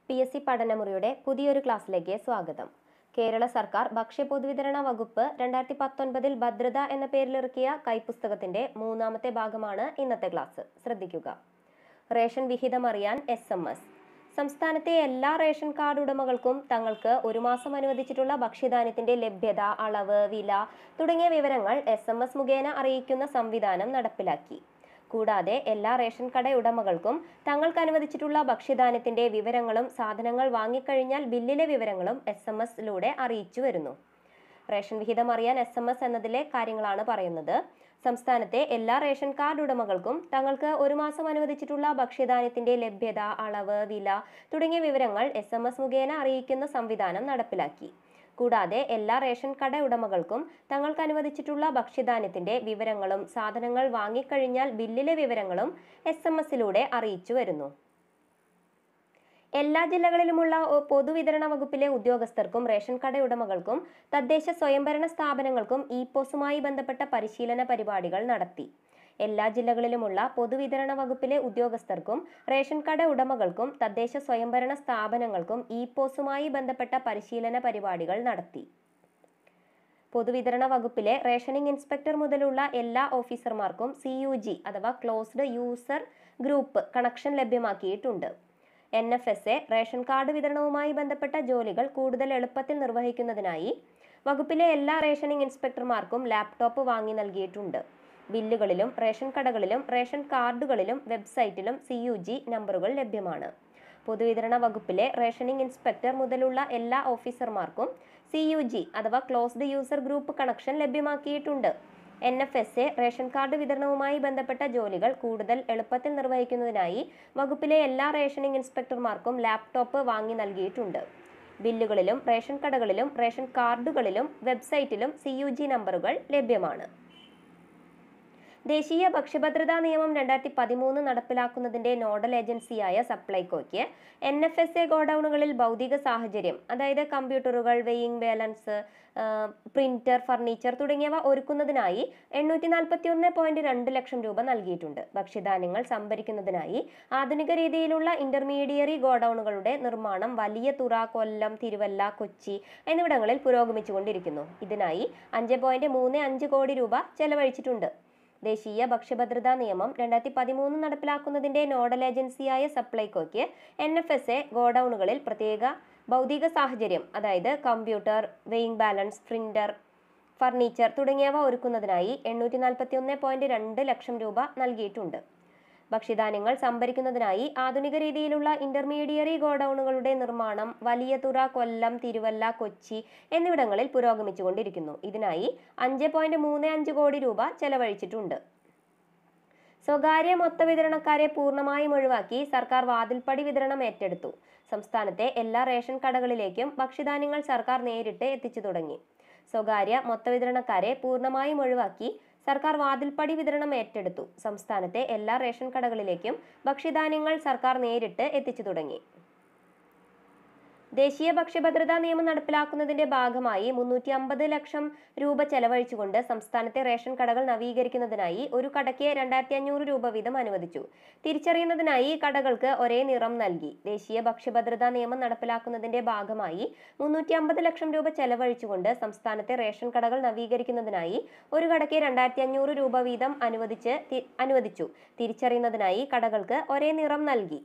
P S C പഠനമുറിയുടെ പുതിയൊരു ക്ലാസ്സിലേക്ക് സ്വാഗതം കേരള സർക്കാർ ഭക്ഷ്യ പൊതുവിതരണ വകുപ്പ് രണ്ടായിരത്തി പത്തൊൻപതിൽ ഭദ്രത എന്ന പേരിലിറക്കിയ കൈപ്പുസ്തകത്തിന്റെ മൂന്നാമത്തെ ഭാഗമാണ് ഇന്നത്തെ ക്ലാസ് ശ്രദ്ധിക്കുക റേഷൻ വിഹിതം അറിയാൻ എസ് എം എസ് സംസ്ഥാനത്തെ എല്ലാ റേഷൻ കാർഡ് ഉടമകൾക്കും തങ്ങൾക്ക് ഒരു മാസം അനുവദിച്ചിട്ടുള്ള ഭക്ഷ്യധാന്യത്തിന്റെ ലഭ്യത അളവ് വില തുടങ്ങിയ വിവരങ്ങൾ എസ് എം എസ് മുഖേന അറിയിക്കുന്ന സംവിധാനം നടപ്പിലാക്കി കൂടാതെ എല്ലാ റേഷൻ കട ഉടമകൾക്കും തങ്ങൾക്ക് അനുവദിച്ചിട്ടുള്ള ഭക്ഷ്യധാന്യത്തിന്റെ വിവരങ്ങളും സാധനങ്ങൾ വാങ്ങിക്കഴിഞ്ഞാൽ ബില്ലിലെ വിവരങ്ങളും എസ് എം എസിലൂടെ അറിയിച്ചു വരുന്നു റേഷൻ വിഹിതം അറിയാൻ എസ് എം എസ് എന്നതിലെ കാര്യങ്ങളാണ് പറയുന്നത് സംസ്ഥാനത്തെ എല്ലാ റേഷൻ കാർഡ് ഉടമകൾക്കും തങ്ങൾക്ക് ഒരു മാസം അനുവദിച്ചിട്ടുള്ള ഭക്ഷ്യധാന്യത്തിന്റെ ലഭ്യത അളവ് വില തുടങ്ങിയ വിവരങ്ങൾ എസ് എം എസ് മുഖേന അറിയിക്കുന്ന സംവിധാനം നടപ്പിലാക്കി കൂടാതെ എല്ലാ റേഷൻ കട ഉടമകൾക്കും തങ്ങൾക്ക് അനുവദിച്ചിട്ടുള്ള ഭക്ഷ്യധാന്യത്തിന്റെ വിവരങ്ങളും സാധനങ്ങൾ വാങ്ങിക്കഴിഞ്ഞാൽ ബില്ലിലെ വിവരങ്ങളും എസ് എം എസിലൂടെ അറിയിച്ചു വരുന്നു എല്ലാ ജില്ലകളിലുമുള്ള ഒ- പൊതുവിതരണ വകുപ്പിലെ ഉദ്യോഗസ്ഥർക്കും റേഷൻ കട ഉടമകൾക്കും തദ്ദേശ സ്വയംഭരണ സ്ഥാപനങ്ങൾക്കും ഇ പോസുമായി ബന്ധപ്പെട്ട പരിശീലന പരിപാടികൾ നടത്തി എല്ലാ ജില്ലകളിലുമുള്ള പൊതുവിതരണ വകുപ്പിലെ ഉദ്യോഗസ്ഥർക്കും റേഷൻ കട ഉടമകൾക്കും തദ്ദേശ സ്വയംഭരണ സ്ഥാപനങ്ങൾക്കും ഇ പോസുമായി ബന്ധപ്പെട്ട പരിശീലന പരിപാടികൾ നടത്തി പൊതുവിതരണ വകുപ്പിലെ റേഷനിംഗ് ഇൻസ്പെക്ടർ മുതലുള്ള എല്ലാ ഓഫീസർമാർക്കും സി യു ജി അഥവാ ക്ലോസ്ഡ് യൂസർ ഗ്രൂപ്പ് കണക്ഷൻ ലഭ്യമാക്കിയിട്ടുണ്ട് N F S A ration card വിതരണവുമായി ബന്ധപ്പെട്ട ജോലികൾ കൂടുതൽ എളുപ്പത്തിൽ നിർവഹിക്കുന്നതിനായി വകുപ്പിലെ എല്ലാ റേഷനിംഗ് ഇൻസ്പെക്ടർമാർക്കും ലാപ്ടോപ്പ് വാങ്ങി നൽകിയിട്ടുണ്ട് ബില്ലുകളിലും റേഷൻ കടകളിലും റേഷൻ കാർഡുകളിലും വെബ്സൈറ്റിലും സി യു ജി നമ്പറുകൾ ലഭ്യമാണ് പൊതുവിതരണ വകുപ്പിലെ റേഷനിംഗ് ഇൻസ്പെക്ടർ മുതലുള്ള എല്ലാ ഓഫീസർമാർക്കും സി യു ജി അഥവാ ക്ലോസ്ഡ് യൂസർ ഗ്രൂപ്പ് കണക്ഷൻ ലഭ്യമാക്കിയിട്ടുണ്ട് N F S A ration card വിതരണവുമായി ബന്ധപ്പെട്ട ജോലികൾ കൂടുതൽ എളുപ്പത്തിൽ നിർവഹിക്കുന്നതിനായി വകുപ്പിലെ എല്ലാ റേഷനിംഗ് ഇൻസ്പെക്ടർമാർക്കും ലാപ്ടോപ്പ് വാങ്ങി നൽകിയിട്ടുണ്ട് ബില്ലുകളിലും റേഷൻ കടകളിലും റേഷൻ കാർഡുകളിലും വെബ്സൈറ്റിലും സി യു ജി നമ്പറുകൾ ലഭ്യമാണ് ദേശീയ ഭക്ഷ്യഭദ്രതാ നിയമം രണ്ടായിരത്തി പതിമൂന്ന് നടപ്പിലാക്കുന്നതിന്റെ നോഡൽ ഏജൻസിയായ സപ്ലൈകോയ്ക്ക് എൻ എഫ് എസ് എ ഗോഡൌണുകളിൽ ഭൗതിക സാഹചര്യം അതായത് കമ്പ്യൂട്ടറുകൾ വെയിങ് ബാലൻസ് പ്രിന്റർ ഫർണിച്ചർ തുടങ്ങിയവ ഒരുക്കുന്നതിനായി എണ്ണൂറ്റി നാൽപ്പത്തി ഒന്ന് പോയിന്റ് രണ്ട് ലക്ഷം രൂപ നൽകിയിട്ടുണ്ട് ഭക്ഷ്യധാന്യങ്ങൾ സംഭരിക്കുന്നതിനായി ആധുനിക രീതിയിലുള്ള ഇന്റർമീഡിയറി ഗോഡൌണുകളുടെ നിർമ്മാണം വലിയ തുറ കൊല്ലം തിരുവല്ല കൊച്ചി എന്നിവിടങ്ങളിൽ പുരോഗമിച്ചുകൊണ്ടിരിക്കുന്നു ഇതിനായി അഞ്ച് പോയിന്റ് മൂന്ന് അഞ്ച് കോടി രൂപ ചെലവഴിച്ചിട്ടുണ്ട് ദേശീയ ഭക്ഷ്യഭദ്രതാ നിയമം രണ്ടായിരത്തി പതിമൂന്ന് നടപ്പിലാക്കുന്നതിന്റെ നോഡൽ ഏജൻസിയായ സപ്ലൈകോയ്ക്ക് എൻ എഫ് എസ് എ ഗോഡൌണുകളിൽ പ്രത്യേക ഭൗതിക സാഹചര്യം അതായത് computer weighing balance printer furniture തുടങ്ങിയവ ഒരുക്കുന്നതിനായി എണ്ണൂറ്റി നാൽപ്പത്തി ഒന്ന് പോയിന്റ് രണ്ട് ലക്ഷം രൂപ നൽകിയിട്ടുണ്ട് ഭക്ഷ്യധാന്യങ്ങൾ സംഭരിക്കുന്നതിനായി ആധുനിക രീതിയിലുള്ള ഇന്റർമീഡിയറി ഗോഡൌണുകളുടെ നിർമ്മാണം വലിയ തുറ കൊല്ലം തിരുവല്ല കൊച്ചി എന്നിവിടങ്ങളിൽ പുരോഗമിച്ചുകൊണ്ടിരിക്കുന്നു ഇതിനായി അഞ്ച് പോയിന്റ് മൂന്ന് അഞ്ച് കോടി രൂപ ചെലവഴിച്ചിട്ടുണ്ട് സ്വകാര്യ മൊത്ത വിതരണക്കാരെ പൂർണ്ണമായും ഒഴിവാക്കി സർക്കാർ വാതിൽപ്പടി വിതരണം ഏറ്റെടുത്തു സംസ്ഥാനത്തെ എല്ലാ റേഷൻ കടകളിലേക്കും ഭക്ഷ്യധാന്യങ്ങൾ സർക്കാർ നേരിട്ട് എത്തിച്ചു തുടങ്ങി സ്വകാര്യ മൊത്ത വിതരണക്കാരെ പൂർണ്ണമായും ഒഴിവാക്കി സർക്കാർ വാതിൽപ്പടി വിതരണം ഏറ്റെടുത്തു സംസ്ഥാനത്തെ എല്ലാ റേഷൻ കടകളിലേക്കും ഭക്ഷ്യധാന്യങ്ങൾ സർക്കാർ നേരിട്ട് എത്തിച്ചു തുടങ്ങി ദേശീയ ഭക്ഷ്യഭദ്രതാ നിയമം നടപ്പിലാക്കുന്നതിന്റെ ഭാഗമായി മുന്നൂറ്റി അമ്പത് ലക്ഷം രൂപ ചെലവഴിച്ചുകൊണ്ട് സംസ്ഥാനത്തെ റേഷൻ കടകൾ നവീകരിക്കുന്നതിനായി ഒരു കടയ്ക്ക് രണ്ടായിരത്തി അഞ്ഞൂറ് രൂപ വീതം അനുവദിച്ചു തിരിച്ചറിയുന്നതിനായി കടകൾക്ക് ഒരേ നിറം നൽകി ദേശീയ ഭക്ഷ്യഭദ്രതാ നിയമം നടപ്പിലാക്കുന്നതിന്റെ ഭാഗമായി മുന്നൂറ്റി അമ്പത് ലക്ഷം രൂപ ചെലവഴിച്ചുകൊണ്ട് സംസ്ഥാനത്തെ റേഷൻ കടകൾ നവീകരിക്കുന്നതിനായി ഒരു കടയ്ക്ക് രണ്ടായിരത്തി അഞ്ഞൂറ് രൂപ വീതം അനുവദിച്ച് തി- അനുവദിച്ചു തിരിച്ചറിയുന്നതിനായി കടകൾക്ക് ഒരേ നിറം നൽകി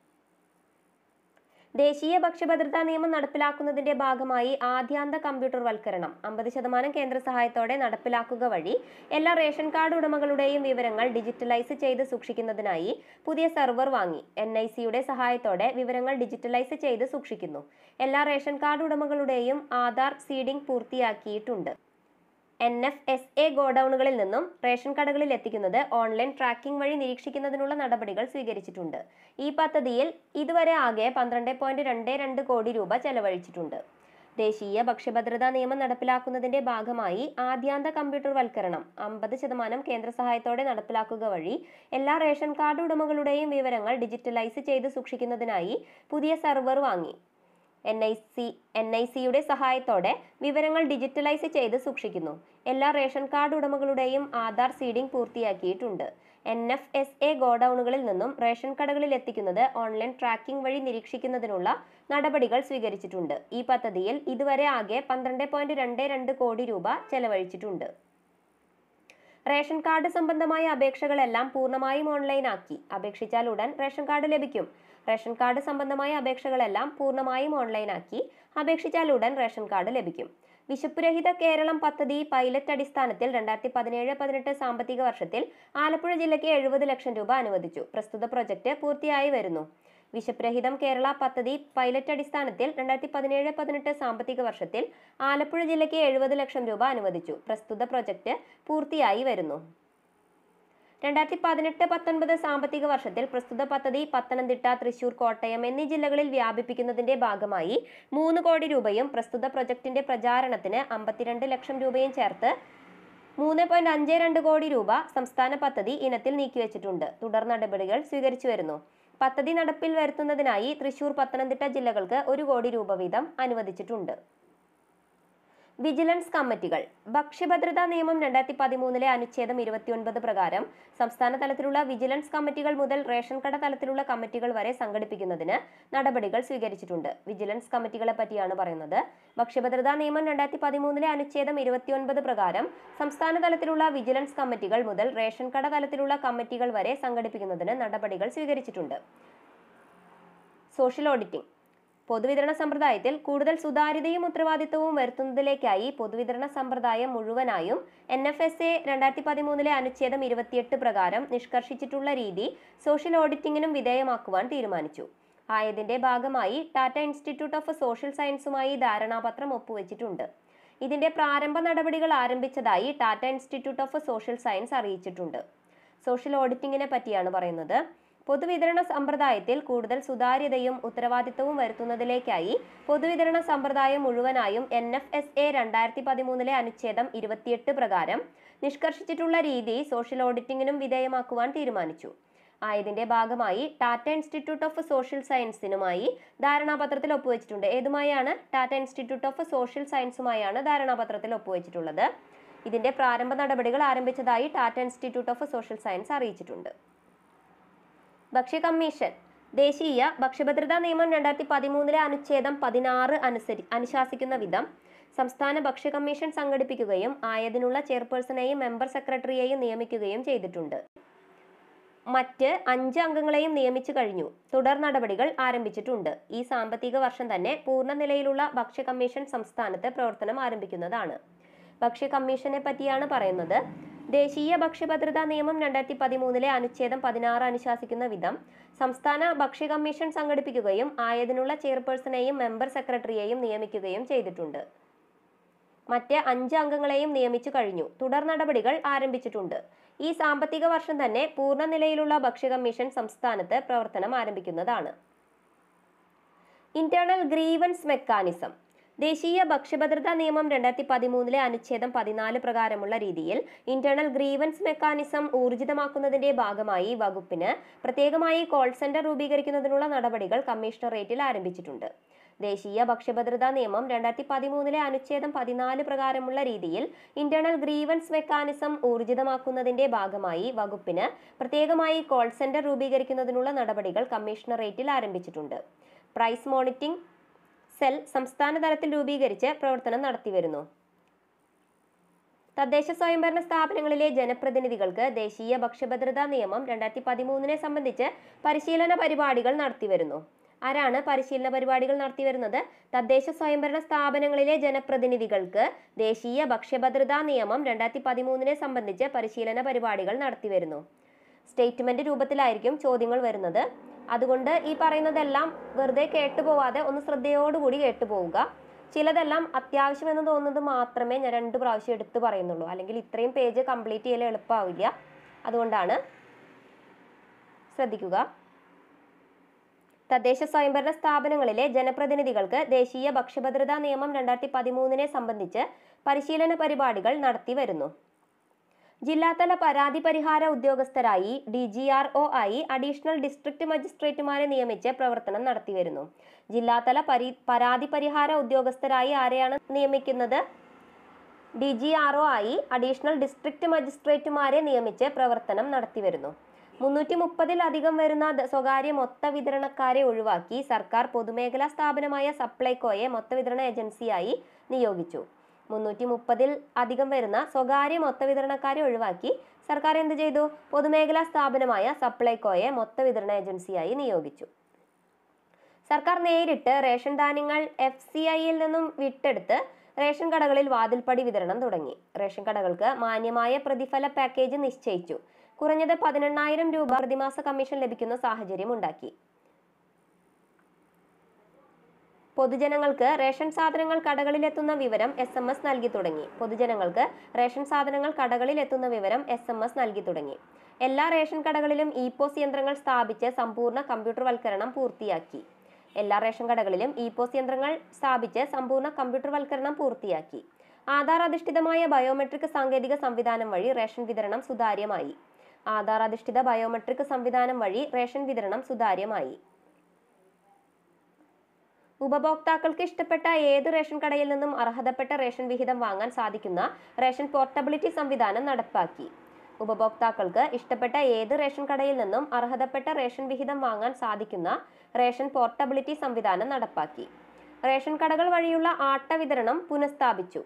ദേശീയ ഭക്ഷ്യഭദ്രതാ നിയമം നടപ്പിലാക്കുന്നതിന്റെ ഭാഗമായി ആദ്യാന്ത കമ്പ്യൂട്ടർ വൽക്കരണം അമ്പത് ശതമാനം കേന്ദ്ര സഹായത്തോടെ നടപ്പിലാക്കുക വഴി എല്ലാ റേഷൻ കാർഡ് ഉടമകളുടെയും വിവരങ്ങൾ ഡിജിറ്റലൈസ് ചെയ്ത് സൂക്ഷിക്കുന്നതിനായി പുതിയ സെർവർ വാങ്ങി എൻ ഐ സിയുടെ സഹായത്തോടെ വിവരങ്ങൾ ഡിജിറ്റലൈസ് ചെയ്ത് സൂക്ഷിക്കുന്നു എല്ലാ റേഷൻ കാർഡ് ഉടമകളുടെയും ആധാർ സീഡിംഗ് പൂർത്തിയാക്കിയിട്ടുണ്ട് എൻ എഫ് എസ് എ ഗോഡൌണുകളിൽ നിന്നും റേഷൻ കടകളിൽ എത്തിക്കുന്നത് ഓൺലൈൻ ട്രാക്കിംഗ് വഴി നിരീക്ഷിക്കുന്നതിനുള്ള നടപടികൾ സ്വീകരിച്ചിട്ടുണ്ട് ഈ പദ്ധതിയിൽ ഇതുവരെ ആകെ പന്ത്രണ്ട് പോയിന്റ് രണ്ട് രണ്ട് കോടി രൂപ ചെലവഴിച്ചിട്ടുണ്ട് ദേശീയ ഭക്ഷ്യഭദ്രതാ നിയമം നടപ്പിലാക്കുന്നതിന്റെ ഭാഗമായി ആദ്യാന്ത കമ്പ്യൂട്ടർ വൽക്കരണം അമ്പത് ശതമാനം കേന്ദ്ര സഹായത്തോടെ നടപ്പിലാക്കുക വഴി എല്ലാ റേഷൻ കാർഡ് ഉടമകളുടെയും വിവരങ്ങൾ ഡിജിറ്റലൈസ് ചെയ്ത് സൂക്ഷിക്കുന്നതിനായി പുതിയ സെർവർ വാങ്ങി N I C N I സിയുടെ സഹായത്തോടെ വിവരങ്ങൾ ഡിജിറ്റലൈസ് ചെയ്ത് സൂക്ഷിക്കുന്നു എല്ലാ റേഷൻ കാർഡ് ഉടമകളുടെയും ആധാർ സീഡിംഗ് പൂർത്തിയാക്കിയിട്ടുണ്ട് എൻ എഫ് എസ് എ ഗോഡൌണുകളിൽ നിന്നും റേഷൻ കടകളിൽ എത്തിക്കുന്നത് ഓൺലൈൻ ട്രാക്കിംഗ് വഴി നിരീക്ഷിക്കുന്നതിനുള്ള നടപടികൾ സ്വീകരിച്ചിട്ടുണ്ട് ഈ പദ്ധതിയിൽ ഇതുവരെ ആകെ പന്ത്രണ്ട് പോയിന്റ് രണ്ട് രണ്ട് കോടി രൂപ ചെലവഴിച്ചിട്ടുണ്ട് റേഷൻ കാർഡ് സംബന്ധമായ അപേക്ഷകളെല്ലാം പൂർണ്ണമായും ഓൺലൈനാക്കി അപേക്ഷിച്ചാൽ ഉടൻ റേഷൻ കാർഡ് ലഭിക്കും റേഷൻ കാർഡ് സംബന്ധമായ അപേക്ഷകളെല്ലാം പൂർണ്ണമായും ഓൺലൈനാക്കി അപേക്ഷിച്ചാൽ ഉടൻ റേഷൻ കാർഡ് ലഭിക്കും വിശപ്പുരഹിത കേരളം പദ്ധതി പൈലറ്റ് അടിസ്ഥാനത്തിൽ രണ്ടായിരത്തി പതിനേഴ് പതിനെട്ട് സാമ്പത്തിക വർഷത്തിൽ ആലപ്പുഴ ജില്ലയ്ക്ക് എഴുപത് ലക്ഷം രൂപ അനുവദിച്ചു പ്രസ്തുത പ്രൊജക്ട് പൂർത്തിയായി വരുന്നു വിശപ്പുരഹിതം കേരള പദ്ധതി പൈലറ്റ് അടിസ്ഥാനത്തിൽ രണ്ടായിരത്തി പതിനേഴ് പതിനെട്ട് സാമ്പത്തിക വർഷത്തിൽ ആലപ്പുഴ ജില്ലയ്ക്ക് എഴുപത് ലക്ഷം രൂപ അനുവദിച്ചു പ്രസ്തുത പ്രൊജക്ട് പൂർത്തിയായി വരുന്നു രണ്ടായിരത്തി പതിനെട്ട് പത്തൊൻപത് സാമ്പത്തിക വർഷത്തിൽ പ്രസ്തുത പദ്ധതി പത്തനംതിട്ട തൃശൂർ കോട്ടയം എന്നീ ജില്ലകളിൽ വ്യാപിപ്പിക്കുന്നതിന്റെ ഭാഗമായി മൂന്ന് കോടി രൂപയും പ്രസ്തുത പ്രൊജക്ടിന്റെ പ്രചാരണത്തിന് അമ്പത്തിരണ്ട് ലക്ഷം രൂപയും ചേർത്ത് മൂന്ന് പോയിന്റ് അഞ്ച് രണ്ട് കോടി രൂപ സംസ്ഥാന പദ്ധതി ഇനത്തിൽ നീക്കിവെച്ചിട്ടുണ്ട് തുടർ നടപടികൾ സ്വീകരിച്ചു വരുന്നു പദ്ധതി നടപ്പിൽ വരുത്തുന്നതിനായി തൃശൂർ പത്തനംതിട്ട ജില്ലകൾക്ക് ഒരു കോടി രൂപ വീതം അനുവദിച്ചിട്ടുണ്ട് വിജിലൻസ് കമ്മിറ്റികൾ ഭക്ഷ്യഭദ്രതാ നിയമം രണ്ടായിരത്തി പതിമൂന്നിലെ അനുച്ഛേദം ഇരുപത്തിയൊൻപത് പ്രകാരം സംസ്ഥാന തലത്തിലുള്ള വിജിലൻസ് കമ്മിറ്റികൾ മുതൽ റേഷൻ കട തലത്തിലുള്ള കമ്മിറ്റികൾ വരെ സംഘടിപ്പിക്കുന്നതിന് നടപടികൾ സ്വീകരിച്ചിട്ടുണ്ട് വിജിലൻസ് കമ്മിറ്റികളെ പറ്റിയാണ് പറയുന്നത് ഭക്ഷ്യഭദ്രതാ നിയമം രണ്ടായിരത്തി പതിമൂന്നിലെ അനുച്ഛേദം ഇരുപത്തിയൊൻപത് പ്രകാരം സംസ്ഥാന തലത്തിലുള്ള വിജിലൻസ് കമ്മിറ്റികൾ മുതൽ റേഷൻ കട തലത്തിലുള്ള കമ്മിറ്റികൾ വരെ സംഘടിപ്പിക്കുന്നതിന് നടപടികൾ സ്വീകരിച്ചിട്ടുണ്ട് സോഷ്യൽ ഓഡിറ്റിംഗ് പൊതുവിതരണ സമ്പ്രദായത്തിൽ കൂടുതൽ സുതാര്യതയും ഉത്തരവാദിത്തവും വരുത്തുന്നതിലേക്കായി പൊതുവിതരണ സമ്പ്രദായം മുഴുവനായും എൻ എഫ് എസ് എ രണ്ടായിരത്തി പതിമൂന്നിലെ അനുച്ഛേദം ഇരുപത്തിയെട്ട് പ്രകാരം നിഷ്കർഷിച്ചിട്ടുള്ള രീതി സോഷ്യൽ ഓഡിറ്റിംഗിനും വിധേയമാക്കുവാൻ തീരുമാനിച്ചു ആയതിന്റെ ഭാഗമായി ടാറ്റ ഇൻസ്റ്റിറ്റ്യൂട്ട് ഓഫ് സോഷ്യൽ സയൻസുമായി ധാരണാപത്രം ഒപ്പുവെച്ചിട്ടുണ്ട് ഇതിന്റെ പ്രാരംഭ നടപടികൾ ആരംഭിച്ചതായി Tata institute of social science അറിയിച്ചിട്ടുണ്ട് സോഷ്യൽ ഓഡിറ്റിംഗിനെ പറ്റിയാണ് പറയുന്നത് പൊതുവിതരണ സമ്പ്രദായത്തിൽ കൂടുതൽ സുതാര്യതയും ഉത്തരവാദിത്തവും വരുത്തുന്നതിലേക്കായി പൊതുവിതരണ സമ്പ്രദായം മുഴുവനായും എൻ എഫ് എസ് എ രണ്ടായിരത്തി പതിമൂന്നിലെ അനുച്ഛേദം ഇരുപത്തിയെട്ട് പ്രകാരം നിഷ്കർഷിച്ചിട്ടുള്ള രീതി സോഷ്യൽ ഓഡിറ്റിംഗിനും വിധേയമാക്കുവാൻ തീരുമാനിച്ചു ആയതിന്റെ ഭാഗമായി ടാറ്റ ഇൻസ്റ്റിറ്റ്യൂട്ട് ഓഫ് സോഷ്യൽ സയൻസിനുമായി ധാരണാപത്രത്തിൽ ഒപ്പുവെച്ചിട്ടുണ്ട് ഏതുമായാണ് ടാറ്റ ഇൻസ്റ്റിറ്റ്യൂട്ട് ഓഫ് സോഷ്യൽ സയൻസുമായാണ് ധാരണാപത്രത്തിൽ ഒപ്പുവെച്ചിട്ടുള്ളത് ഇതിന്റെ പ്രാരംഭ നടപടികൾ ആരംഭിച്ചതായി Tata institute of social science അറിയിച്ചിട്ടുണ്ട് ഭക്ഷ്യ കമ്മീഷൻ ദേശീയ ഭക്ഷ്യഭദ്രതാ നിയമം രണ്ടായിരത്തി പതിമൂന്നിലെ അനുച്ഛേദം പതിനാറ് അനുസരി അനുശാസിക്കുന്ന വിധം സംസ്ഥാന ഭക്ഷ്യ കമ്മീഷൻ സംഘടിപ്പിക്കുകയും ആയതിനുള്ള ചെയർപേഴ്സണെയും മെമ്പർ സെക്രട്ടറിയെയും നിയമിക്കുകയും ചെയ്തിട്ടുണ്ട് മറ്റ് അഞ്ച് അംഗങ്ങളെയും നിയമിച്ചു കഴിഞ്ഞു തുടർ നടപടികൾ ആരംഭിച്ചിട്ടുണ്ട് ഈ സാമ്പത്തിക വർഷം തന്നെ പൂർണ്ണ നിലയിലുള്ള ഭക്ഷ്യ കമ്മീഷൻ സംസ്ഥാനത്ത് പ്രവർത്തനം ആരംഭിക്കുന്നതാണ് ഭക്ഷ്യ കമ്മീഷനെ പറ്റിയാണ് പറയുന്നത് ദേശീയ ഭക്ഷ്യഭദ്രതാ നിയമം രണ്ടായിരത്തി പതിമൂന്നിലെ അനുച്ഛേദം പതിനാറ് അനുശാസിക്കുന്ന വിധം സംസ്ഥാന ഭക്ഷ്യ കമ്മീഷൻ സംഘടിപ്പിക്കുകയും ആയതിനുള്ള ചെയർപേഴ്സണെയും മെമ്പർ സെക്രട്ടറിയെയും നിയമിക്കുകയും ചെയ്തിട്ടുണ്ട് മറ്റ് അഞ്ച് അംഗങ്ങളെയും നിയമിച്ചു കഴിഞ്ഞു തുടർ നടപടികൾ ആരംഭിച്ചിട്ടുണ്ട് ഈ സാമ്പത്തിക വർഷം തന്നെ പൂർണ്ണ നിലയിലുള്ള ഭക്ഷ്യ കമ്മീഷൻ സംസ്ഥാനത്ത് പ്രവർത്തനം ആരംഭിക്കുന്നതാണ് ഇന്റേണൽ ഗ്രീവൻസ് മെക്കാനിസം ദേശീയ ഭക്ഷ്യഭദ്രതാ നിയമം രണ്ടായിരത്തി പതിമൂന്നിലെ അനുച്ഛേദം പതിനാല് പ്രകാരമുള്ള രീതിയിൽ ഇന്റേണൽ ഗ്രീവൻസ് മെക്കാനിസം ഊർജിതമാക്കുന്നതിന്റെ ഭാഗമായി വകുപ്പിന് പ്രത്യേകമായി കോൾ സെന്റർ രൂപീകരിക്കുന്നതിനുള്ള നടപടികൾ കമ്മീഷണറേറ്റിൽ ആരംഭിച്ചിട്ടുണ്ട് ദേശീയ ഭക്ഷ്യഭദ്രതാ നിയമം രണ്ടായിരത്തി പതിമൂന്നിലെ അനുച്ഛേദം പതിനാല് പ്രകാരമുള്ള രീതിയിൽ ഇന്റേണൽ ഗ്രീവൻസ് മെക്കാനിസം ഊർജിതമാക്കുന്നതിന്റെ ഭാഗമായി വകുപ്പിന് പ്രത്യേകമായി കോൾ സെന്റർ രൂപീകരിക്കുന്നതിനുള്ള നടപടികൾ കമ്മീഷണറേറ്റിൽ ആരംഭിച്ചിട്ടുണ്ട് പ്രൈസ് മോണിറ്റിംഗ് സെൽ സംസ്ഥാന തലത്തിൽ രൂപീകരിച്ച് പ്രവർത്തനം നടത്തിവരുന്നു തദ്ദേശ സ്വയംഭരണ സ്ഥാപനങ്ങളിലെ ജനപ്രതിനിധികൾക്ക് ദേശീയ ഭക്ഷ്യഭദ്രതാ നിയമം രണ്ടായിരത്തി പതിമൂന്നിനെ സംബന്ധിച്ച് പരിശീലന പരിപാടികൾ നടത്തിവരുന്നു ആരാണ് പരിശീലന പരിപാടികൾ നടത്തിവരുന്നത് തദ്ദേശ സ്വയംഭരണ സ്ഥാപനങ്ങളിലെ ജനപ്രതിനിധികൾക്ക് ദേശീയ ഭക്ഷ്യഭദ്രതാ നിയമം രണ്ടായിരത്തി പതിമൂന്നിനെ സംബന്ധിച്ച് പരിശീലന പരിപാടികൾ നടത്തിവരുന്നു സ്റ്റേറ്റ്മെന്റ് രൂപത്തിലായിരിക്കും ചോദ്യങ്ങൾ വരുന്നത് അതുകൊണ്ട് ഈ പറയുന്നതെല്ലാം വെറുതെ കേട്ടുപോവാതെ ഒന്ന് ശ്രദ്ധയോടുകൂടി കേട്ടുപോവുക ചിലതെല്ലാം അത്യാവശ്യമെന്ന് തോന്നുന്നത് മാത്രമേ ഞാൻ രണ്ട് പ്രാവശ്യം എടുത്ത് പറയുന്നുള്ളൂ അല്ലെങ്കിൽ ഇത്രയും പേജ് കംപ്ലീറ്റ് ചെയ്യൽ എളുപ്പമാവില്ല അതുകൊണ്ടാണ് ശ്രദ്ധിക്കുക തദ്ദേശ സ്വയംഭരണ സ്ഥാപനങ്ങളിലെ ജനപ്രതിനിധികൾക്ക് ദേശീയ ഭക്ഷ്യഭദ്രതാ നിയമം രണ്ടായിരത്തി പതിമൂന്നിനെ സംബന്ധിച്ച് പരിശീലന പരിപാടികൾ നടത്തി വരുന്നു ജില്ലാതല പരാതി പരിഹാര ഉദ്യോഗസ്ഥരായി ഡി ജി ആർ ഒ ആയി അഡീഷണൽ ഡിസ്ട്രിക്ട് മജിസ്ട്രേറ്റുമാരെ നിയമിച്ച് പ്രവർത്തനം നടത്തിവരുന്നു ജില്ലാതല പരി പരാതി പരിഹാര ഉദ്യോഗസ്ഥരായി ആരെയാണ് നിയമിക്കുന്നത് ഡി ജി ആർ ഒ ആയി അഡീഷണൽ ഡിസ്ട്രിക്ട് മജിസ്ട്രേറ്റുമാരെ നിയമിച്ച് പ്രവർത്തനം നടത്തിവരുന്നു മുന്നൂറ്റി മുപ്പതിലധികം വരുന്ന ദ- സ്വകാര്യ മൊത്ത വിതരണക്കാരെ ഒഴിവാക്കി സർക്കാർ പൊതുമേഖലാ സ്ഥാപനമായ സപ്ലൈകോയെ മൊത്ത വിതരണ ഏജൻസിയായി നിയോഗിച്ചു മുന്നൂറ്റി മുപ്പതിൽ അധികം വരുന്ന സ്വകാര്യ മൊത്ത വിതരണക്കാരെ ഒഴിവാക്കി സർക്കാർ എന്ത് ചെയ്തു പൊതുമേഖലാ സ്ഥാപനമായ സപ്ലൈകോയെ മൊത്ത വിതരണ ഏജൻസിയായി നിയോഗിച്ചു സർക്കാർ നേരിട്ട് റേഷൻ ധാന്യങ്ങൾ എഫ് സി ഐയിൽ നിന്നും വിട്ടെടുത്ത് റേഷൻ കടകളിൽ വാതിൽപ്പടി വിതരണം തുടങ്ങി റേഷൻ കടകൾക്ക് മാന്യമായ പ്രതിഫല പാക്കേജ് നിശ്ചയിച്ചു കുറഞ്ഞത് പതിനെണ്ണായിരം രൂപ പ്രതിമാസ കമ്മീഷൻ ലഭിക്കുന്ന സാഹചര്യം ഉണ്ടാക്കി പൊതുജനങ്ങൾക്ക് റേഷൻ സാധനങ്ങൾ കടകളിൽ എത്തുന്ന വിവരം എസ് എം എസ് നൽകി തുടങ്ങി പൊതുജനങ്ങൾക്ക് റേഷൻ സാധനങ്ങൾ കടകളിൽ എത്തുന്ന വിവരം എസ് എം എസ് നൽകി തുടങ്ങി എല്ലാ റേഷൻ കടകളിലും ഇ പോസ് യന്ത്രങ്ങൾ സ്ഥാപിച്ച് സമ്പൂർണ്ണ കമ്പ്യൂട്ടർവൽക്കരണം പൂർത്തിയാക്കി എല്ലാ റേഷൻ കടകളിലും ഇ പോസ് യന്ത്രങ്ങൾ സ്ഥാപിച്ച് സമ്പൂർണ്ണ കമ്പ്യൂട്ടർവൽക്കരണം പൂർത്തിയാക്കി ആധാർ അധിഷ്ഠിതമായ ബയോമെട്രിക് സാങ്കേതിക സംവിധാനം വഴി റേഷൻ വിതരണം സുതാര്യമായി ആധാർ അധിഷ്ഠിത ബയോമെട്രിക് സംവിധാനം വഴി റേഷൻ വിതരണം സുതാര്യമായി ഉപഭോക്താക്കൾക്ക് ഇഷ്ടപ്പെട്ട ഏത് റേഷൻ കടയിൽ നിന്നും അർഹതപ്പെട്ട റേഷൻ വിഹിതം വാങ്ങാൻ സാധിക്കുന്ന റേഷൻ പോർട്ടബിലിറ്റി സംവിധാനം നടപ്പാക്കി ഉപഭോക്താക്കൾക്ക് ഇഷ്ടപ്പെട്ട ഏത് റേഷൻ കടയിൽ നിന്നും അർഹതപ്പെട്ട റേഷൻ വിഹിതം വാങ്ങാൻ സാധിക്കുന്ന റേഷൻ പോർട്ടബിലിറ്റി സംവിധാനം നടപ്പാക്കി റേഷൻ കടകൾ വഴിയുള്ള ആട്ട വിതരണം പുനഃസ്ഥാപിച്ചു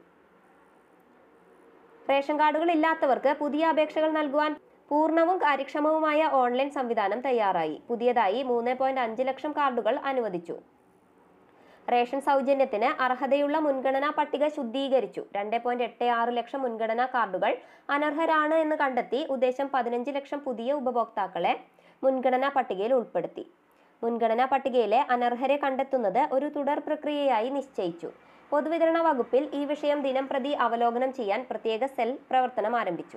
റേഷൻ കാർഡുകൾ ഇല്ലാത്തവർക്ക് പുതിയ അപേക്ഷകൾ നൽകുവാൻ പൂർണ്ണവും കാര്യക്ഷമവുമായ ഓൺലൈൻ സംവിധാനം തയ്യാറായി പുതിയതായി മൂന്ന് പോയിന്റ് അഞ്ച് ലക്ഷം കാർഡുകൾ അനുവദിച്ചു റേഷൻ സൗജന്യത്തിന് അർഹതയുള്ള മുൻഗണനാ പട്ടിക ശുദ്ധീകരിച്ചു രണ്ട് പോയിന്റ് എട്ട് ആറ് ലക്ഷം മുൻഗണനാ കാർഡുകൾ അനർഹരാണ് എന്ന് കണ്ടെത്തി ഉദ്ദേശം പതിനഞ്ച് ലക്ഷം പുതിയ ഉപഭോക്താക്കളെ മുൻഗണനാ പട്ടികയിൽ ഉൾപ്പെടുത്തി മുൻഗണനാ പട്ടികയിലെ അനർഹരെ കണ്ടെത്തുന്നത് ഒരു തുടർ പ്രക്രിയയായി നിശ്ചയിച്ചു പൊതുവിതരണ വകുപ്പിൽ ഈ വിഷയം ദിനം പ്രതി അവലോകനം ചെയ്യാൻ പ്രത്യേക സെൽ പ്രവർത്തനം ആരംഭിച്ചു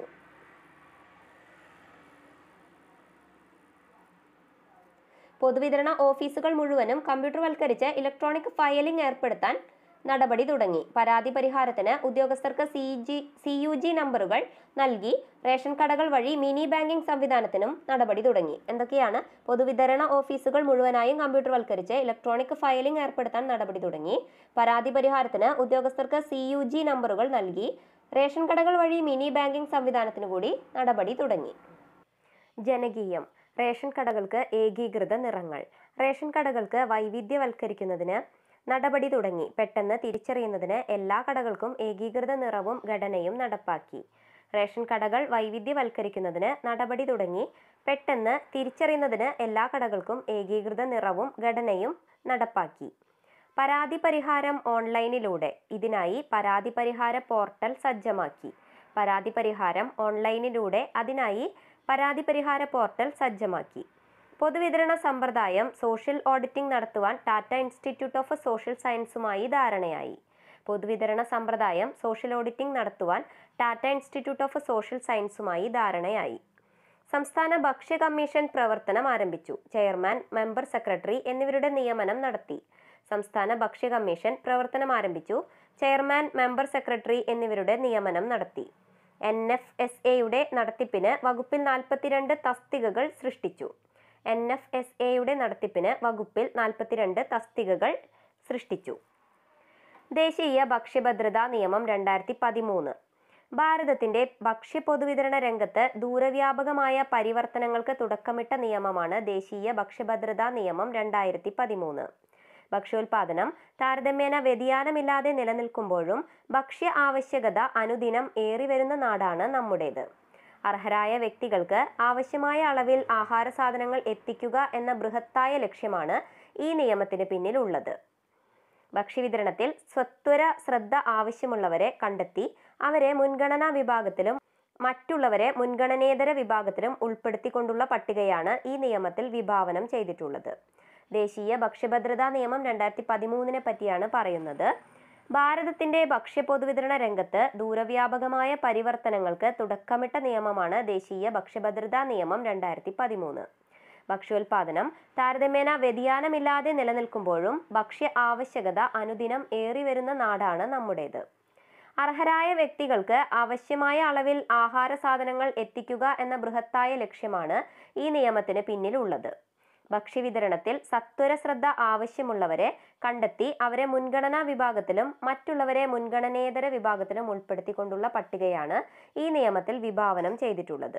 പൊതുവിതരണ ഓഫീസുകൾ മുഴുവനും കമ്പ്യൂട്ടർവൽക്കരിച്ച് ഇലക്ട്രോണിക് ഫയലിംഗ് ഏർപ്പെടുത്താൻ നടപടി തുടങ്ങി പരാതി പരിഹാരത്തിന് ഉദ്യോഗസ്ഥർക്ക് C G C U G നമ്പറുകൾ നൽകി റേഷൻ കടകൾ വഴി മിനി ബാങ്കിംഗ് സംവിധാനത്തിനും നടപടി തുടങ്ങി എന്തൊക്കെയാണ് പൊതുവിതരണ ഓഫീസുകൾ മുഴുവനായും കമ്പ്യൂട്ടർവൽക്കരിച്ച് ഇലക്ട്രോണിക് ഫയലിംഗ് ഏർപ്പെടുത്താൻ നടപടി തുടങ്ങി പരാതി പരിഹാരത്തിന് ഉദ്യോഗസ്ഥർക്ക് സി യു ജി നമ്പറുകൾ നൽകി റേഷൻ കടകൾ വഴി മിനി ബാങ്കിംഗ് സംവിധാനത്തിനു കൂടി നടപടി തുടങ്ങി ജനകീയം റേഷൻ കടകൾക്ക് ഏകീകൃത നിറങ്ങൾ റേഷൻ കടകൾക്ക് വൈവിധ്യവൽക്കരിക്കുന്നതിന് നടപടി തുടങ്ങി പെട്ടെന്ന് തിരിച്ചറിയുന്നതിന് എല്ലാ കടകൾക്കും ഏകീകൃത നിറവും ഘടനയും നടപ്പാക്കി റേഷൻ കടകൾ വൈവിധ്യവൽക്കരിക്കുന്നതിന് നടപടി തുടങ്ങി പെട്ടെന്ന് തിരിച്ചറിയുന്നതിന് എല്ലാ കടകൾക്കും ഏകീകൃത നിറവും ഘടനയും നടപ്പാക്കി പരാതി പരിഹാരം ഓൺലൈനിലൂടെ ഇതിനായി പരാതി പരിഹാര പോർട്ടൽ സജ്ജമാക്കി പരാതി പരിഹാരം ഓൺലൈനിലൂടെ അതിനായി പരാതി പരിഹാര പോർട്ടൽ സജ്ജമാക്കി പൊതുവിതരണ സമ്പ്രദായം സോഷ്യൽ ഓഡിറ്റിംഗ് നടത്തുവാൻ ടാറ്റ ഇൻസ്റ്റിറ്റ്യൂട്ട് ഓഫ് സോഷ്യൽ സയൻസുമായി ധാരണയായി പൊതുവിതരണ സമ്പ്രദായം സോഷ്യൽ ഓഡിറ്റിംഗ് നടത്തുവാൻ ടാറ്റ ഇൻസ്റ്റിറ്റ്യൂട്ട് ഓഫ് സോഷ്യൽ സയൻസുമായി ധാരണയായി സംസ്ഥാന ഭക്ഷ്യ കമ്മീഷൻ പ്രവർത്തനം ആരംഭിച്ചു ചെയർമാൻ മെമ്പർ സെക്രട്ടറി എന്നിവരുടെ നിയമനം നടത്തി സംസ്ഥാന ഭക്ഷ്യ കമ്മീഷൻ പ്രവർത്തനം ആരംഭിച്ചു ചെയർമാൻ മെമ്പർ സെക്രട്ടറി എന്നിവരുടെ നിയമനം നടത്തി എൻ എഫ് എസ് എയുടെ നടത്തിപ്പിന് വകുപ്പിൽ നാൽപ്പത്തിരണ്ട് തസ്തികകൾ സൃഷ്ടിച്ചു എൻ എഫ് എസ് എയുടെ നടത്തിപ്പിന് വകുപ്പിൽ നാൽപ്പത്തിരണ്ട് തസ്തികകൾ സൃഷ്ടിച്ചു ദേശീയ ഭക്ഷ്യഭദ്രതാ നിയമം രണ്ടായിരത്തി പതിമൂന്ന് ഭാരതത്തിന്റെ ഭക്ഷ്യ പൊതുവിതരണ രംഗത്ത് ദൂരവ്യാപകമായ പരിവർത്തനങ്ങൾക്ക് തുടക്കമിട്ട നിയമമാണ് ദേശീയ ഭക്ഷ്യഭദ്രതാ നിയമം രണ്ടായിരത്തി പതിമൂന്ന് ഭക്ഷ്യോൽപാദനം താരതമ്യേന വ്യതിയാനമില്ലാതെ നിലനിൽക്കുമ്പോഴും ഭക്ഷ്യ ആവശ്യകത അനുദിനം ഏറിവരുന്ന നാടാണ് നമ്മുടേത് അർഹരായ വ്യക്തികൾക്ക് ആവശ്യമായ അളവിൽ ആഹാര സാധനങ്ങൾ എത്തിക്കുക എന്ന ബൃഹത്തായ ലക്ഷ്യമാണ് ഈ നിയമത്തിന് പിന്നിലുള്ളത് ഭക്ഷ്യവിതരണത്തിൽ സ്വത്വര ശ്രദ്ധ ആവശ്യമുള്ളവരെ കണ്ടെത്തി അവരെ മുൻഗണനാ വിഭാഗത്തിലും മറ്റുള്ളവരെ മുൻഗണനേതര വിഭാഗത്തിലും ഉൾപ്പെടുത്തിക്കൊണ്ടുള്ള പട്ടികയാണ് ഈ നിയമത്തിൽ വിഭാവനം ചെയ്തിട്ടുള്ളത് ദേശീയ ഭക്ഷ്യഭദ്രതാ നിയമം രണ്ടായിരത്തി പതിമൂന്നിനെ പറ്റിയാണ് പറയുന്നത് ഭാരതത്തിന്റെ ഭക്ഷ്യ പൊതുവിതരണ രംഗത്ത് ദൂരവ്യാപകമായ പരിവർത്തനങ്ങൾക്ക് തുടക്കമിട്ട നിയമമാണ് ദേശീയ ഭക്ഷ്യഭദ്രതാ നിയമം രണ്ടായിരത്തി പതിമൂന്ന് ഭക്ഷ്യോൽപാദനം താരതമ്യേന വ്യതിയാനമില്ലാതെ നിലനിൽക്കുമ്പോഴും ഭക്ഷ്യ ആവശ്യകത അനുദിനം ഏറിവരുന്ന നാടാണ് നമ്മുടേത് അർഹരായ വ്യക്തികൾക്ക് ആവശ്യമായ അളവിൽ ആഹാര സാധനങ്ങൾ എത്തിക്കുക എന്ന ബൃഹത്തായ ലക്ഷ്യമാണ് ഈ നിയമത്തിന് പിന്നിലുള്ളത് ഭക്ഷ്യവിതരണത്തിൽ സത്വര ശ്രദ്ധ ആവശ്യമുള്ളവരെ കണ്ടെത്തി അവരെ മുൻഗണനാ വിഭാഗത്തിലും മറ്റുള്ളവരെ മുൻഗണനേതര വിഭാഗത്തിലും ഉൾപ്പെടുത്തിക്കൊണ്ടുള്ള പട്ടികയാണ് ഈ നിയമത്തിൽ വിഭാവനം ചെയ്തിട്ടുള്ളത്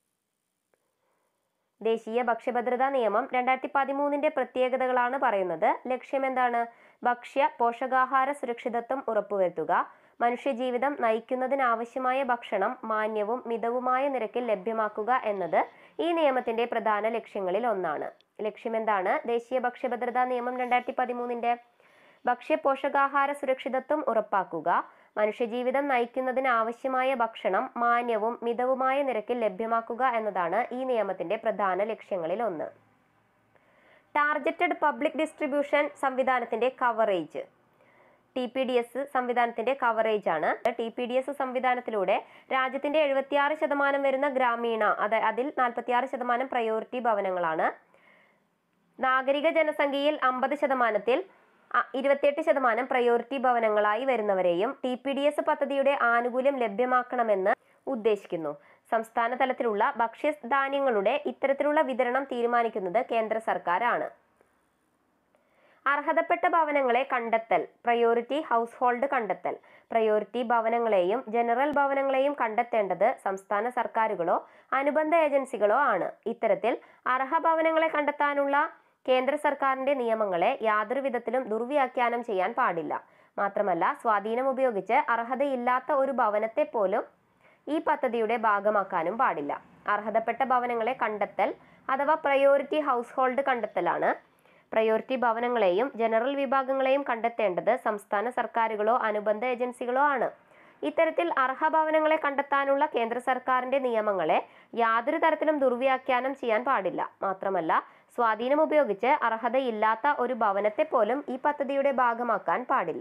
ദേശീയ ഭക്ഷ്യഭദ്രതാ നിയമം രണ്ടായിരത്തി പതിമൂന്നിന്റെ പ്രത്യേകതകളാണ് പറയുന്നത് ലക്ഷ്യം എന്താണ് ഭക്ഷ്യ പോഷകാഹാര സുരക്ഷിതത്വം ഉറപ്പുവരുത്തുക മനുഷ്യജീവിതം നയിക്കുന്നതിനാവശ്യമായ ഭക്ഷണം മാന്യവും മിതവുമായ നിരക്കിൽ ലഭ്യമാക്കുക എന്നത് ഈ നിയമത്തിന്റെ പ്രധാന ലക്ഷ്യങ്ങളിൽ ഒന്നാണ് ലക്ഷ്യം എന്താണ് ദേശീയ ഭക്ഷ്യഭദ്രതാ നിയമം രണ്ടായിരത്തി പതിമൂന്നിന്റെ ഭക്ഷ്യ പോഷകാഹാര സുരക്ഷിതത്വം ഉറപ്പാക്കുക മനുഷ്യജീവിതം നയിക്കുന്നതിന് ആവശ്യമായ ഭക്ഷണം മാന്യവും മിതവുമായ നിരക്കിൽ ലഭ്യമാക്കുക എന്നതാണ് ഈ നിയമത്തിന്റെ പ്രധാന ലക്ഷ്യങ്ങളിൽ ഒന്ന് ടാർഗറ്റഡ് പബ്ലിക് ഡിസ്ട്രിബ്യൂഷൻ സംവിധാനത്തിന്റെ coverage T P D S സംവിധാനത്തിന്റെ കവറേജ് ആണ് ടി പി ഡി എസ് സംവിധാനത്തിലൂടെ രാജ്യത്തിന്റെ എഴുപത്തിയാറ് ശതമാനം വരുന്ന ഗ്രാമീണ അതായത് അതിൽ നാൽപ്പത്തിയാറ് ശതമാനം പ്രയോറിറ്റി ഭവനങ്ങളാണ് നാഗരിക ജനസംഖ്യയിൽ അമ്പത് ശതമാനത്തിൽ അ- ഇരുപത്തിയെട്ട് ശതമാനം പ്രയോറിറ്റി ഭവനങ്ങളായി വരുന്നവരെയും ടി പി ഡി എസ് പദ്ധതിയുടെ ആനുകൂല്യം ലഭ്യമാക്കണമെന്ന് ഉദ്ദേശിക്കുന്നു സംസ്ഥാന തലത്തിലുള്ള ഭക്ഷ്യധാന്യങ്ങളുടെ ഇത്തരത്തിലുള്ള വിതരണം തീരുമാനിക്കുന്നത് കേന്ദ്ര സർക്കാരാണ് അർഹതപ്പെട്ട ഭവനങ്ങളെ കണ്ടെത്തൽ പ്രയോറിറ്റി ഹൗസ് ഹോൾഡ് കണ്ടെത്തൽ പ്രയോറിറ്റി ഭവനങ്ങളെയും ജനറൽ ഭവനങ്ങളെയും കണ്ടെത്തേണ്ടത് സംസ്ഥാന സർക്കാരുകളോ അനുബന്ധ ഏജൻസികളോ ആണ് ഇത്തരത്തിൽ അർഹ ഭവനങ്ങളെ കണ്ടെത്താനുള്ള കേന്ദ്ര സർക്കാരിന്റെ നിയമങ്ങളെ യാതൊരു വിധത്തിലും ദുർവ്യാഖ്യാനം ചെയ്യാൻ പാടില്ല മാത്രമല്ല സ്വാധീനം ഉപയോഗിച്ച് അർഹതയില്ലാത്ത ഒരു ഭവനത്തെ പോലും ഈ പദ്ധതിയുടെ ഭാഗമാക്കാനും പാടില്ല അർഹതപ്പെട്ട ഭവനങ്ങളെ കണ്ടെത്തൽ അഥവാ പ്രയോറിറ്റി ഹൗസ് ഹോൾഡ് കണ്ടെത്തലാണ് പ്രയോറിറ്റി ഭവനങ്ങളെയും ജനറൽ വിഭാഗങ്ങളെയും കണ്ടെത്തേണ്ടത് സംസ്ഥാന സർക്കാരുകളോ അനുബന്ധ ഏജൻസികളോ ആണ് ഇത്തരത്തിൽ അർഹ ഭവനങ്ങളെ കണ്ടെത്താനുള്ള കേന്ദ്ര സർക്കാരിന്റെ നിയമങ്ങളെ യാതൊരു തരത്തിലും ദുർവ്യാഖ്യാനം ചെയ്യാൻ പാടില്ല മാത്രമല്ല സ്വാധീനം ഉപയോഗിച്ച് അർഹതയില്ലാത്ത ഒരു ഭവനത്തെ പോലും ഈ പദ്ധതിയുടെ ഭാഗമാക്കാൻ പാടില്ല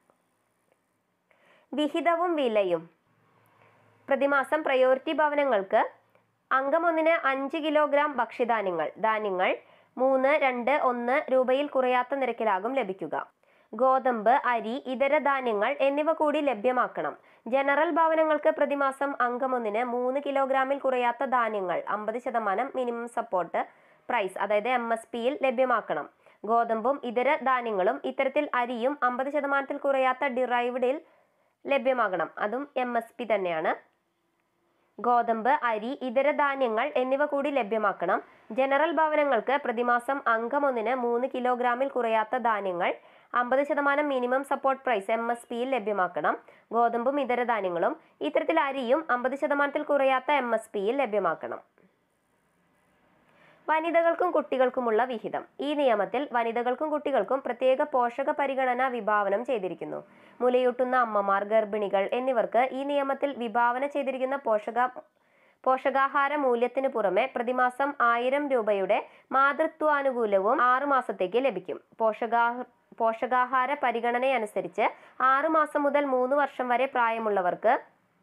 വിഹിതവും വിലയും പ്രതിമാസം പ്രയോറിറ്റി ഭവനങ്ങൾക്ക് അംഗമൊന്നിന് അഞ്ച് കിലോഗ്രാം ഭക്ഷ്യധാന്യങ്ങൾ ധാന്യങ്ങൾ മൂന്ന് രണ്ട് ഒന്ന് രൂപയിൽ കുറയാത്ത നിരക്കിലാകും ലഭിക്കുക ഗോതമ്പ് അരി ഇതര ധാന്യങ്ങൾ എന്നിവ കൂടി ലഭ്യമാക്കണം ജനറൽ ഭവനങ്ങൾക്ക് പ്രതിമാസം അംഗമൊന്നിന് മൂന്ന് കിലോഗ്രാമിൽ കുറയാത്ത ധാന്യങ്ങൾ അമ്പത് ശതമാനം മിനിമം സപ്പോർട്ട് പ്രൈസ് അതായത് എം എസ് പിയിൽ ലഭ്യമാക്കണം ഗോതമ്പും ഇതര ധാന്യങ്ങളും ഇത്തരത്തിൽ അരിയും അമ്പത് ശതമാനത്തിൽ കുറയാത്ത ഡിറൈവ്ഡിൽ ലഭ്യമാകണം അതും എം എസ് പി തന്നെയാണ് ഗോതമ്പ് അരി ഇതര ധാന്യങ്ങൾ എന്നിവ കൂടി ലഭ്യമാക്കണം ജനറൽ ഭവനങ്ങൾക്ക് പ്രതിമാസം അംഗമൊന്നിന് മൂന്ന് കിലോഗ്രാമിൽ കുറയാത്ത ധാന്യങ്ങൾ അമ്പത് ശതമാനം minimum support price M S പിയിൽ ലഭ്യമാക്കണം ഗോതമ്പും ഇതര ധാന്യങ്ങളും ഇത്തരത്തിൽ അരിയും അമ്പത് ശതമാനത്തിൽ കുറയാത്ത എം എസ് പിയിൽ ലഭ്യമാക്കണം വനിതകൾക്കും കുട്ടികൾക്കുമുള്ള വിഹിതം ഈ നിയമത്തിൽ വനിതകൾക്കും കുട്ടികൾക്കും പ്രത്യേക പോഷക പരിഗണന വിഭാവനം ചെയ്തിരിക്കുന്നു മുലയൂട്ടുന്ന അമ്മമാർ ഗർഭിണികൾ എന്നിവർക്ക് ഈ നിയമത്തിൽ വിഭാവന ചെയ്തിരിക്കുന്ന പോഷക പോഷകാഹാര മൂല്യത്തിന് പുറമെ പ്രതിമാസം ആയിരം രൂപയുടെ മാതൃത്വാനുകൂലവും ആറു മാസത്തേക്ക് ലഭിക്കും പോഷകാ പോഷകാഹാര പരിഗണനയനുസരിച്ച് ആറു മാസം മുതൽ മൂന്ന് വർഷം വരെ പ്രായമുള്ളവർക്ക്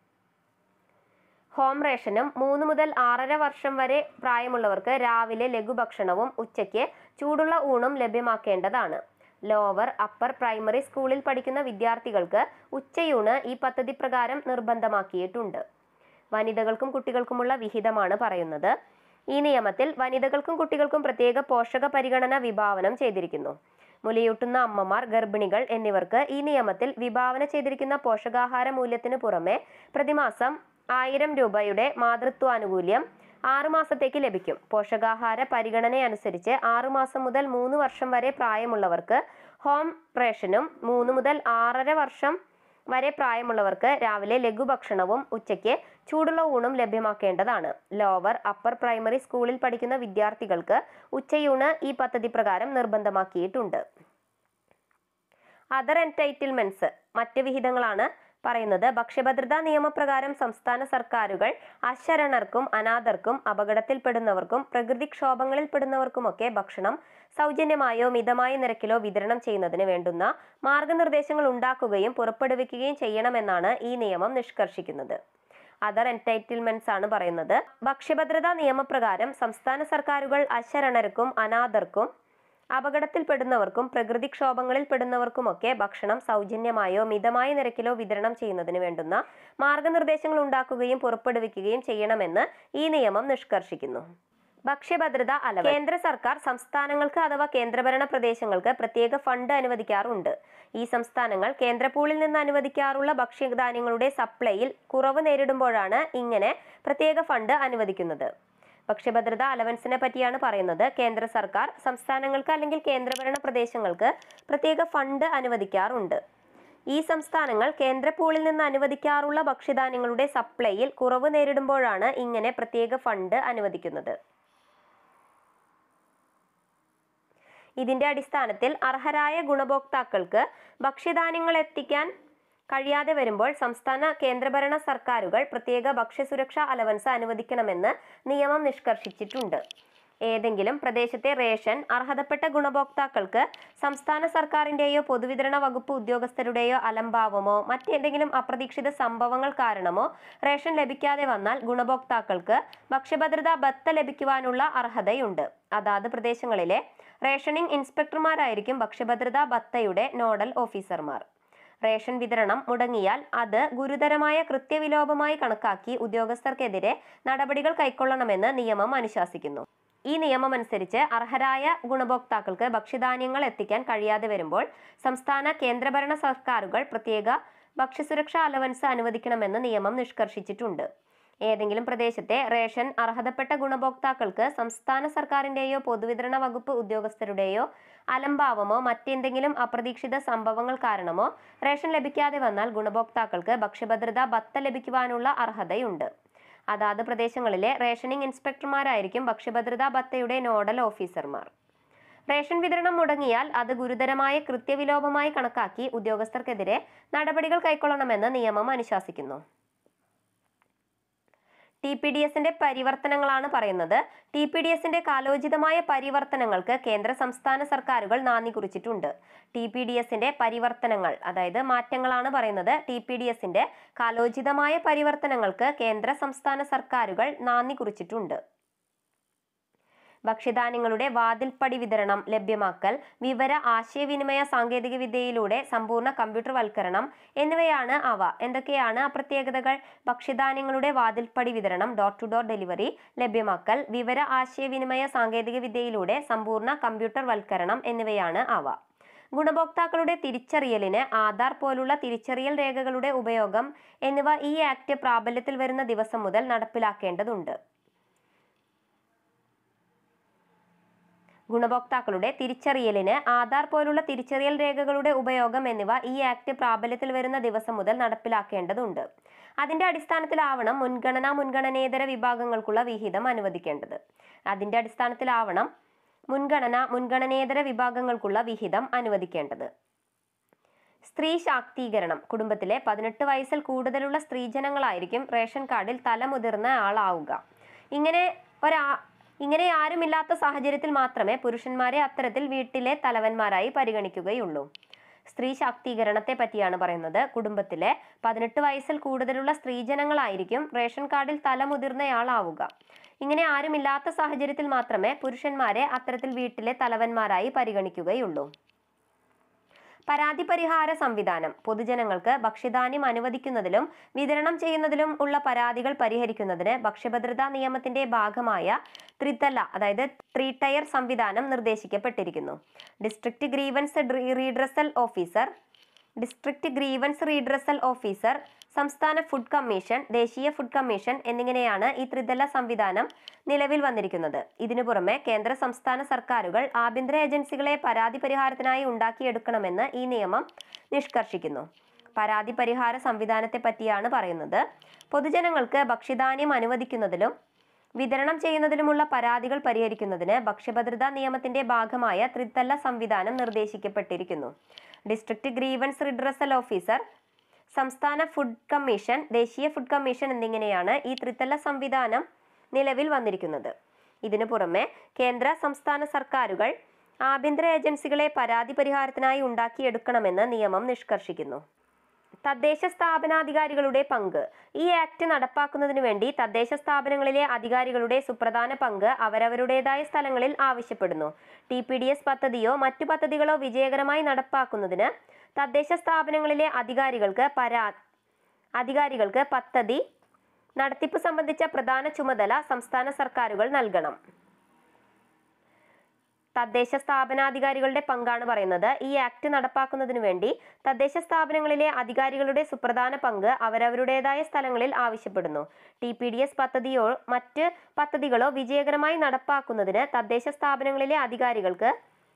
ഹോം റേഷനും മൂന്ന് മുതൽ ആറര വർഷം വരെ പ്രായമുള്ളവർക്ക് രാവിലെ ലഘുഭക്ഷണവും ഉച്ചയ്ക്ക് ചൂടുള്ള ഊണും ലഭ്യമാക്കേണ്ടതാണ് ലോവർ അപ്പർ പ്രൈമറി സ്കൂളിൽ പഠിക്കുന്ന വിദ്യാർത്ഥികൾക്ക് ഉച്ചയൂണ് ഈ പദ്ധതി പ്രകാരം നിർബന്ധമാക്കിയിട്ടുണ്ട് വനിതകൾക്കും കുട്ടികൾക്കുമുള്ള വിഹിതമാണ് പറയുന്നത് ഈ നിയമത്തിൽ വനിതകൾക്കും കുട്ടികൾക്കും പ്രത്യേക പോഷക പരിഗണന വിഭാവനം ചെയ്തിരിക്കുന്നു മുലയൂട്ടുന്ന അമ്മമാർ ഗർഭിണികൾ എന്നിവർക്ക് ഈ നിയമത്തിൽ വിഭാവന ചെയ്തിരിക്കുന്ന പോഷകാഹാര മൂല്യത്തിന് പുറമെ പ്രതിമാസം ആയിരം രൂപയുടെ മാതൃത്വാനുകൂല്യം ആറുമാസത്തേക്ക് ലഭിക്കും പോഷകാഹാര പരിഗണനയനുസരിച്ച് ആറുമാസം മുതൽ മൂന്ന് വർഷം വരെ പ്രായമുള്ളവർക്ക് ഹോം റേഷനും മൂന്ന് മുതൽ ആറര വർഷം വരെ പ്രായമുള്ളവർക്ക് രാവിലെ ലഘുഭക്ഷണവും ഉച്ചയ്ക്ക് ചൂടുള്ള ഊണും ലഭ്യമാക്കേണ്ടതാണ് ലോവർ അപ്പർ പ്രൈമറി സ്കൂളിൽ പഠിക്കുന്ന വിദ്യാർത്ഥികൾക്ക് ഉച്ചയൂണ് ഈ പദ്ധതി പ്രകാരം നിർബന്ധമാക്കിയിട്ടുണ്ട് അതർ എൻറ്റൈറ്റിൽമെന്റ്സ് മറ്റ് വിഹിതങ്ങളാണ് പറയുന്നത് ഭക്ഷ്യഭദ്രതാ നിയമപ്രകാരം സംസ്ഥാന സർക്കാരുകൾ അശരണർക്കും അനാഥർക്കും അപകടത്തിൽപ്പെടുന്നവർക്കും പ്രകൃതിക്ഷോഭങ്ങളിൽപ്പെടുന്നവർക്കുമൊക്കെ ഭക്ഷണം സൗജന്യമായോ മിതമായ നിരക്കിലോ വിതരണം ചെയ്യുന്നതിന് വേണ്ടുന്ന മാർഗനിർദ്ദേശങ്ങൾ ഉണ്ടാക്കുകയും പുറപ്പെടുവിക്കുകയും ചെയ്യണമെന്നാണ് ഈ നിയമം നിഷ്കർഷിക്കുന്നത് അതർ എൻറ്റൈറ്റിൽമെന്റ്സ് ആണ് പറയുന്നത് ഭക്ഷ്യഭദ്രതാ നിയമപ്രകാരം സംസ്ഥാന സർക്കാരുകൾ അശരണർക്കും അനാഥർക്കും അപകടത്തിൽപ്പെടുന്നവർക്കും പ്രകൃതിക്ഷോഭങ്ങളിൽ പെടുന്നവർക്കുമൊക്കെ ഭക്ഷണം സൗജന്യമായോ മിതമായ നിരക്കിലോ വിതരണം ചെയ്യുന്നതിന് വേണ്ടുന്ന മാർഗനിർദ്ദേശങ്ങൾ ഉണ്ടാക്കുകയും പുറപ്പെടുവിക്കുകയും ചെയ്യണമെന്ന് ഈ നിയമം നിഷ്കർഷിക്കുന്നു ഭക്ഷ്യഭദ്രത അലവ കേന്ദ്ര സർക്കാർ സംസ്ഥാനങ്ങൾക്ക് അഥവാ കേന്ദ്രഭരണ പ്രദേശങ്ങൾക്ക് പ്രത്യേക ഫണ്ട് അനുവദിക്കാറുണ്ട് ഈ സംസ്ഥാനങ്ങൾ കേന്ദ്ര പൂളിൽ നിന്ന് അനുവദിക്കാറുള്ള ഭക്ഷ്യധാന്യങ്ങളുടെ സപ്ലൈയിൽ കുറവ് നേരിടുമ്പോഴാണ് ഇങ്ങനെ പ്രത്യേക ഫണ്ട് അനുവദിക്കുന്നത് ഭക്ഷ്യഭദ്രത അലവൻസിനെ പറ്റിയാണ് പറയുന്നത് കേന്ദ്ര സർക്കാർ സംസ്ഥാനങ്ങൾക്ക് അല്ലെങ്കിൽ കേന്ദ്രഭരണ പ്രദേശങ്ങൾക്ക് പ്രത്യേക ഫണ്ട് അനുവദിക്കാറുണ്ട് ഈ സംസ്ഥാനങ്ങൾ കേന്ദ്ര പൂളിൽ നിന്ന് അനുവദിക്കാറുള്ള ഭക്ഷ്യധാന്യങ്ങളുടെ സപ്ലൈയിൽ കുറവ് നേരിടുമ്പോഴാണ് ഇങ്ങനെ പ്രത്യേക ഫണ്ട് അനുവദിക്കുന്നത് ഇതിന്റെ അടിസ്ഥാനത്തിൽ അർഹരായ ഗുണഭോക്താക്കൾക്ക് ഭക്ഷ്യധാന്യങ്ങൾ എത്തിക്കാൻ കഴിയാതെ വരുമ്പോൾ സംസ്ഥാന കേന്ദ്രഭരണ സർക്കാരുകൾ പ്രത്യേക ഭക്ഷ്യസുരക്ഷാ അലവൻസ് അനുവദിക്കണമെന്ന് നിയമം നിഷ്കർഷിച്ചിട്ടുണ്ട് ഏതെങ്കിലും പ്രദേശത്തെ റേഷൻ അർഹതപ്പെട്ട ഗുണഭോക്താക്കൾക്ക് സംസ്ഥാന സർക്കാരിന്റെയോ പൊതുവിതരണ വകുപ്പ് ഉദ്യോഗസ്ഥരുടെയോ അലംഭാവമോ മറ്റേതെങ്കിലും അപ്രതീക്ഷിത സംഭവങ്ങൾ കാരണമോ റേഷൻ ലഭിക്കാതെ വന്നാൽ ഗുണഭോക്താക്കൾക്ക് ഭക്ഷ്യഭദ്രതാ ഭത്ത ലഭിക്കുവാനുള്ള അർഹതയുണ്ട് അതാത് പ്രദേശങ്ങളിലെ റേഷനിംഗ് ഇൻസ്പെക്ടർമാരായിരിക്കും ഭക്ഷ്യഭദ്രതാ ഭത്തയുടെ നോഡൽ ഓഫീസർമാർ റേഷൻ വിതരണം മുടങ്ങിയാൽ അത് ഗുരുതരമായ കൃത്യവിലോപമായി കണക്കാക്കി ഉദ്യോഗസ്ഥർക്കെതിരെ നടപടികൾ കൈക്കൊള്ളണമെന്ന് നിയമം അനുശാസിക്കുന്നു ഈ നിയമമനുസരിച്ച് അർഹരായ ഗുണഭോക്താക്കൾക്ക് ഭക്ഷ്യധാന്യങ്ങൾ എത്തിക്കാൻ കഴിയാതെ വരുമ്പോൾ സംസ്ഥാന കേന്ദ്രഭരണ സർക്കാരുകൾ പ്രത്യേക ഭക്ഷ്യസുരക്ഷാ അലവൻസ് അനുവദിക്കണമെന്ന് നിയമം നിഷ്കർഷിച്ചിട്ടുണ്ട് ഏതെങ്കിലും പ്രദേശത്തെ റേഷൻ അർഹതപ്പെട്ട ഗുണഭോക്താക്കൾക്ക് സംസ്ഥാന സർക്കാരിന്റെയോ പൊതുവിതരണ വകുപ്പ് ഉദ്യോഗസ്ഥരുടെയോ അലംഭാവമോ മറ്റെന്തെങ്കിലും അപ്രതീക്ഷിത സംഭവങ്ങൾ കാരണമോ റേഷൻ ലഭിക്കാതെ വന്നാൽ ഗുണഭോക്താക്കൾക്ക് ഭക്ഷ്യഭദ്രതാ ഭത്ത ലഭിക്കുവാനുള്ള അർഹതയുണ്ട് അതാത് പ്രദേശങ്ങളിലെ റേഷനിംഗ് ഇൻസ്പെക്ടർമാരായിരിക്കും ഭക്ഷ്യഭദ്രതാ ഭത്തയുടെ നോഡൽ ഓഫീസർമാർ റേഷൻ വിതരണം മുടങ്ങിയാൽ അത് ഗുരുതരമായ കൃത്യവിലോപമായി കണക്കാക്കി ഉദ്യോഗസ്ഥർക്കെതിരെ നടപടികൾ കൈക്കൊള്ളണമെന്ന് നിയമം അനുശാസിക്കുന്നു ടി പി ഡി എസിന്റെ പരിവർത്തനങ്ങളാണ് പറയുന്നത് ടി പി ഡി എസിന്റെ കാലോചിതമായ പരിവർത്തനങ്ങൾക്ക് കേന്ദ്ര സംസ്ഥാന സർക്കാരുകൾ നാന്ദി കുറിച്ചിട്ടുണ്ട് ടി പി ഡി എസിന്റെ പരിവർത്തനങ്ങൾ അതായത് മാറ്റങ്ങളാണ് പറയുന്നത് ടി പി ഡി എസിന്റെ കാലോചിതമായ പരിവർത്തനങ്ങൾക്ക് കേന്ദ്ര സംസ്ഥാന സർക്കാരുകൾ നാന്ദി കുറിച്ചിട്ടുണ്ട് ഭക്ഷ്യധാന്യങ്ങളുടെ വാതിൽപ്പടി വിതരണം ലഭ്യമാക്കൽ വിവര ആശയവിനിമയ സാങ്കേതിക വിദ്യയിലൂടെ സമ്പൂർണ്ണ കമ്പ്യൂട്ടർവൽക്കരണം എന്നിവയാണ് അവ എന്തൊക്കെയാണ് ആ പ്രത്യേകതകൾ ഭക്ഷ്യധാന്യങ്ങളുടെ വാതിൽപ്പടി വിതരണം ഡോർ ടു ഡോർ ഡെലിവറി ലഭ്യമാക്കൽ വിവര ആശയവിനിമയ സാങ്കേതിക വിദ്യയിലൂടെ സമ്പൂർണ്ണ കമ്പ്യൂട്ടർവൽക്കരണം എന്നിവയാണ് അവ ഗുണഭോക്താക്കളുടെ തിരിച്ചറിയലിന് ആധാർ പോലുള്ള തിരിച്ചറിയൽ രേഖകളുടെ ഉപയോഗം എന്നിവ ഈ ആക്ട് പ്രാബല്യത്തിൽ വരുന്ന ദിവസം മുതൽ നടപ്പിലാക്കേണ്ടതുണ്ട് ഗുണഭോക്താക്കളുടെ തിരിച്ചറിയലിന് ആധാർ പോലുള്ള തിരിച്ചറിയൽ രേഖകളുടെ ഉപയോഗം എന്നിവ ഈ ആക്ട് പ്രാബല്യത്തിൽ വരുന്ന ദിവസം മുതൽ നടപ്പിലാക്കേണ്ടതുണ്ട് അതിന്റെ അടിസ്ഥാനത്തിലാവണം മുൻഗണനാ മുൻഗണനേതര വിഭാഗങ്ങൾക്കുള്ള വിഹിതം അനുവദിക്കേണ്ടത് അതിന്റെ അടിസ്ഥാനത്തിലാവണം മുൻഗണന മുൻഗണനേതര വിഭാഗങ്ങൾക്കുള്ള വിഹിതം അനുവദിക്കേണ്ടത് സ്ത്രീ ശാക്തീകരണം കുടുംബത്തിലെ പതിനെട്ട് വയസ്സിൽ കൂടുതലുള്ള സ്ത്രീജനങ്ങളായിരിക്കും റേഷൻ കാർഡിൽ തലമുതിർന്ന ആളാവുക ഇങ്ങനെ ഒരാ ഇങ്ങനെ ആരുമില്ലാത്ത സാഹചര്യത്തിൽ മാത്രമേ പുരുഷന്മാരെ അത്തരത്തിൽ വീട്ടിലെ തലവന്മാരായി പരിഗണിക്കുകയുള്ളൂ സ്ത്രീ ശാക്തീകരണത്തെ പറ്റിയാണ് പറയുന്നത് കുടുംബത്തിലെ പതിനെട്ട് വയസ്സിൽ കൂടുതലുള്ള സ്ത്രീജനങ്ങളായിരിക്കും റേഷൻ കാർഡിൽ തലമുതിർന്നയാളാവുക ഇങ്ങനെ ആരുമില്ലാത്ത സാഹചര്യത്തിൽ മാത്രമേ പുരുഷന്മാരെ അത്തരത്തിൽ വീട്ടിലെ തലവന്മാരായി പരിഗണിക്കുകയുള്ളൂ പരാതി പരിഹാര സംവിധാനം പൊതുജനങ്ങൾക്ക് ഭക്ഷ്യധാന്യം അനുവദിക്കുന്നതിലും വിതരണം ചെയ്യുന്നതിലും ഉള്ള പരാതികൾ പരിഹരിക്കുന്നതിന് ഭക്ഷ്യഭദ്രതാ നിയമത്തിന്റെ ഭാഗമായ ത്രിതല അതായത് ത്രീ ടയർ സംവിധാനം നിർദ്ദേശിക്കപ്പെട്ടിരിക്കുന്നു district grievance redressal officer district grievance redressal officer സംസ്ഥാന ഫുഡ് കമ്മീഷൻ ദേശീയ ഫുഡ് കമ്മീഷൻ എന്നിങ്ങനെയാണ് ഈ ത്രിതല സംവിധാനം നിലവിൽ വന്നിരിക്കുന്നത് ഇതിനു പുറമെ കേന്ദ്ര സംസ്ഥാന സർക്കാരുകൾ ആഭ്യന്തര ഏജൻസികളെ പരാതി പരിഹാരത്തിനായി ഉണ്ടാക്കിയെടുക്കണമെന്ന് ഈ നിയമം നിഷ്കർഷിക്കുന്നു പരാതി പരിഹാര സംവിധാനത്തെ പറ്റിയാണ് പറയുന്നത് പൊതുജനങ്ങൾക്ക് ഭക്ഷ്യധാന്യം അനുവദിക്കുന്നതിലും വിതരണം ചെയ്യുന്നതിലുമുള്ള പരാതികൾ പരിഹരിക്കുന്നതിന് ഭക്ഷ്യഭദ്രതാ നിയമത്തിന്റെ ഭാഗമായ ത്രിതല സംവിധാനം നിർദ്ദേശിക്കപ്പെട്ടിരിക്കുന്നു ഡിസ്ട്രിക്ട് ഗ്രീവൻസ് റിഡ്രസൽ ഓഫീസർ സംസ്ഥാന ഫുഡ് കമ്മീഷൻ ദേശീയ ഫുഡ് കമ്മീഷൻ എന്നിങ്ങനെയാണ് ഈ ത്രിതല സംവിധാനം നിലവിൽ വന്നിരിക്കുന്നത് ഇതിനു പുറമെ കേന്ദ്ര സംസ്ഥാന സർക്കാരുകൾ ആഭ്യന്തര ഏജൻസികളെ പരാതി പരിഹാരത്തിനായി ഉണ്ടാക്കിയെടുക്കണമെന്ന് നിയമം നിഷ്കർഷിക്കുന്നു തദ്ദേശ സ്ഥാപനാധികാരികളുടെ പങ്ക് ഈ ആക്ട് നടപ്പാക്കുന്നതിനു വേണ്ടി തദ്ദേശ സ്ഥാപനങ്ങളിലെ അധികാരികളുടെ സുപ്രധാന പങ്ക് അവരവരുടേതായ സ്ഥലങ്ങളിൽ ആവശ്യപ്പെടുന്നു ടി പി ഡി എസ് പദ്ധതിയോ മറ്റു പദ്ധതികളോ വിജയകരമായി നടപ്പാക്കുന്നതിന് തദ്ദേശ സ്ഥാപനങ്ങളിലെ അധികാരികൾക്ക് പരാ അധികാരികൾക്ക് പദ്ധതി നടത്തിപ്പ് സംബന്ധിച്ച പ്രധാന ചുമതല സംസ്ഥാന സർക്കാരുകൾ നൽകണം തദ്ദേശ സ്ഥാപനാധികാരികളുടെ പങ്കാണ് പറയുന്നത് ഈ ആക്ട് നടപ്പാക്കുന്നതിനു വേണ്ടി തദ്ദേശ സ്ഥാപനങ്ങളിലെ അധികാരികളുടെ സുപ്രധാന പങ്ക് അവരവരുടേതായ സ്ഥലങ്ങളിൽ ആവശ്യപ്പെടുന്നു ടി പി ഡി എസ് പദ്ധതിയോ മറ്റ് പദ്ധതികളോ വിജയകരമായി നടപ്പാക്കുന്നതിന് തദ്ദേശ സ്ഥാപനങ്ങളിലെ അധികാരികൾക്ക്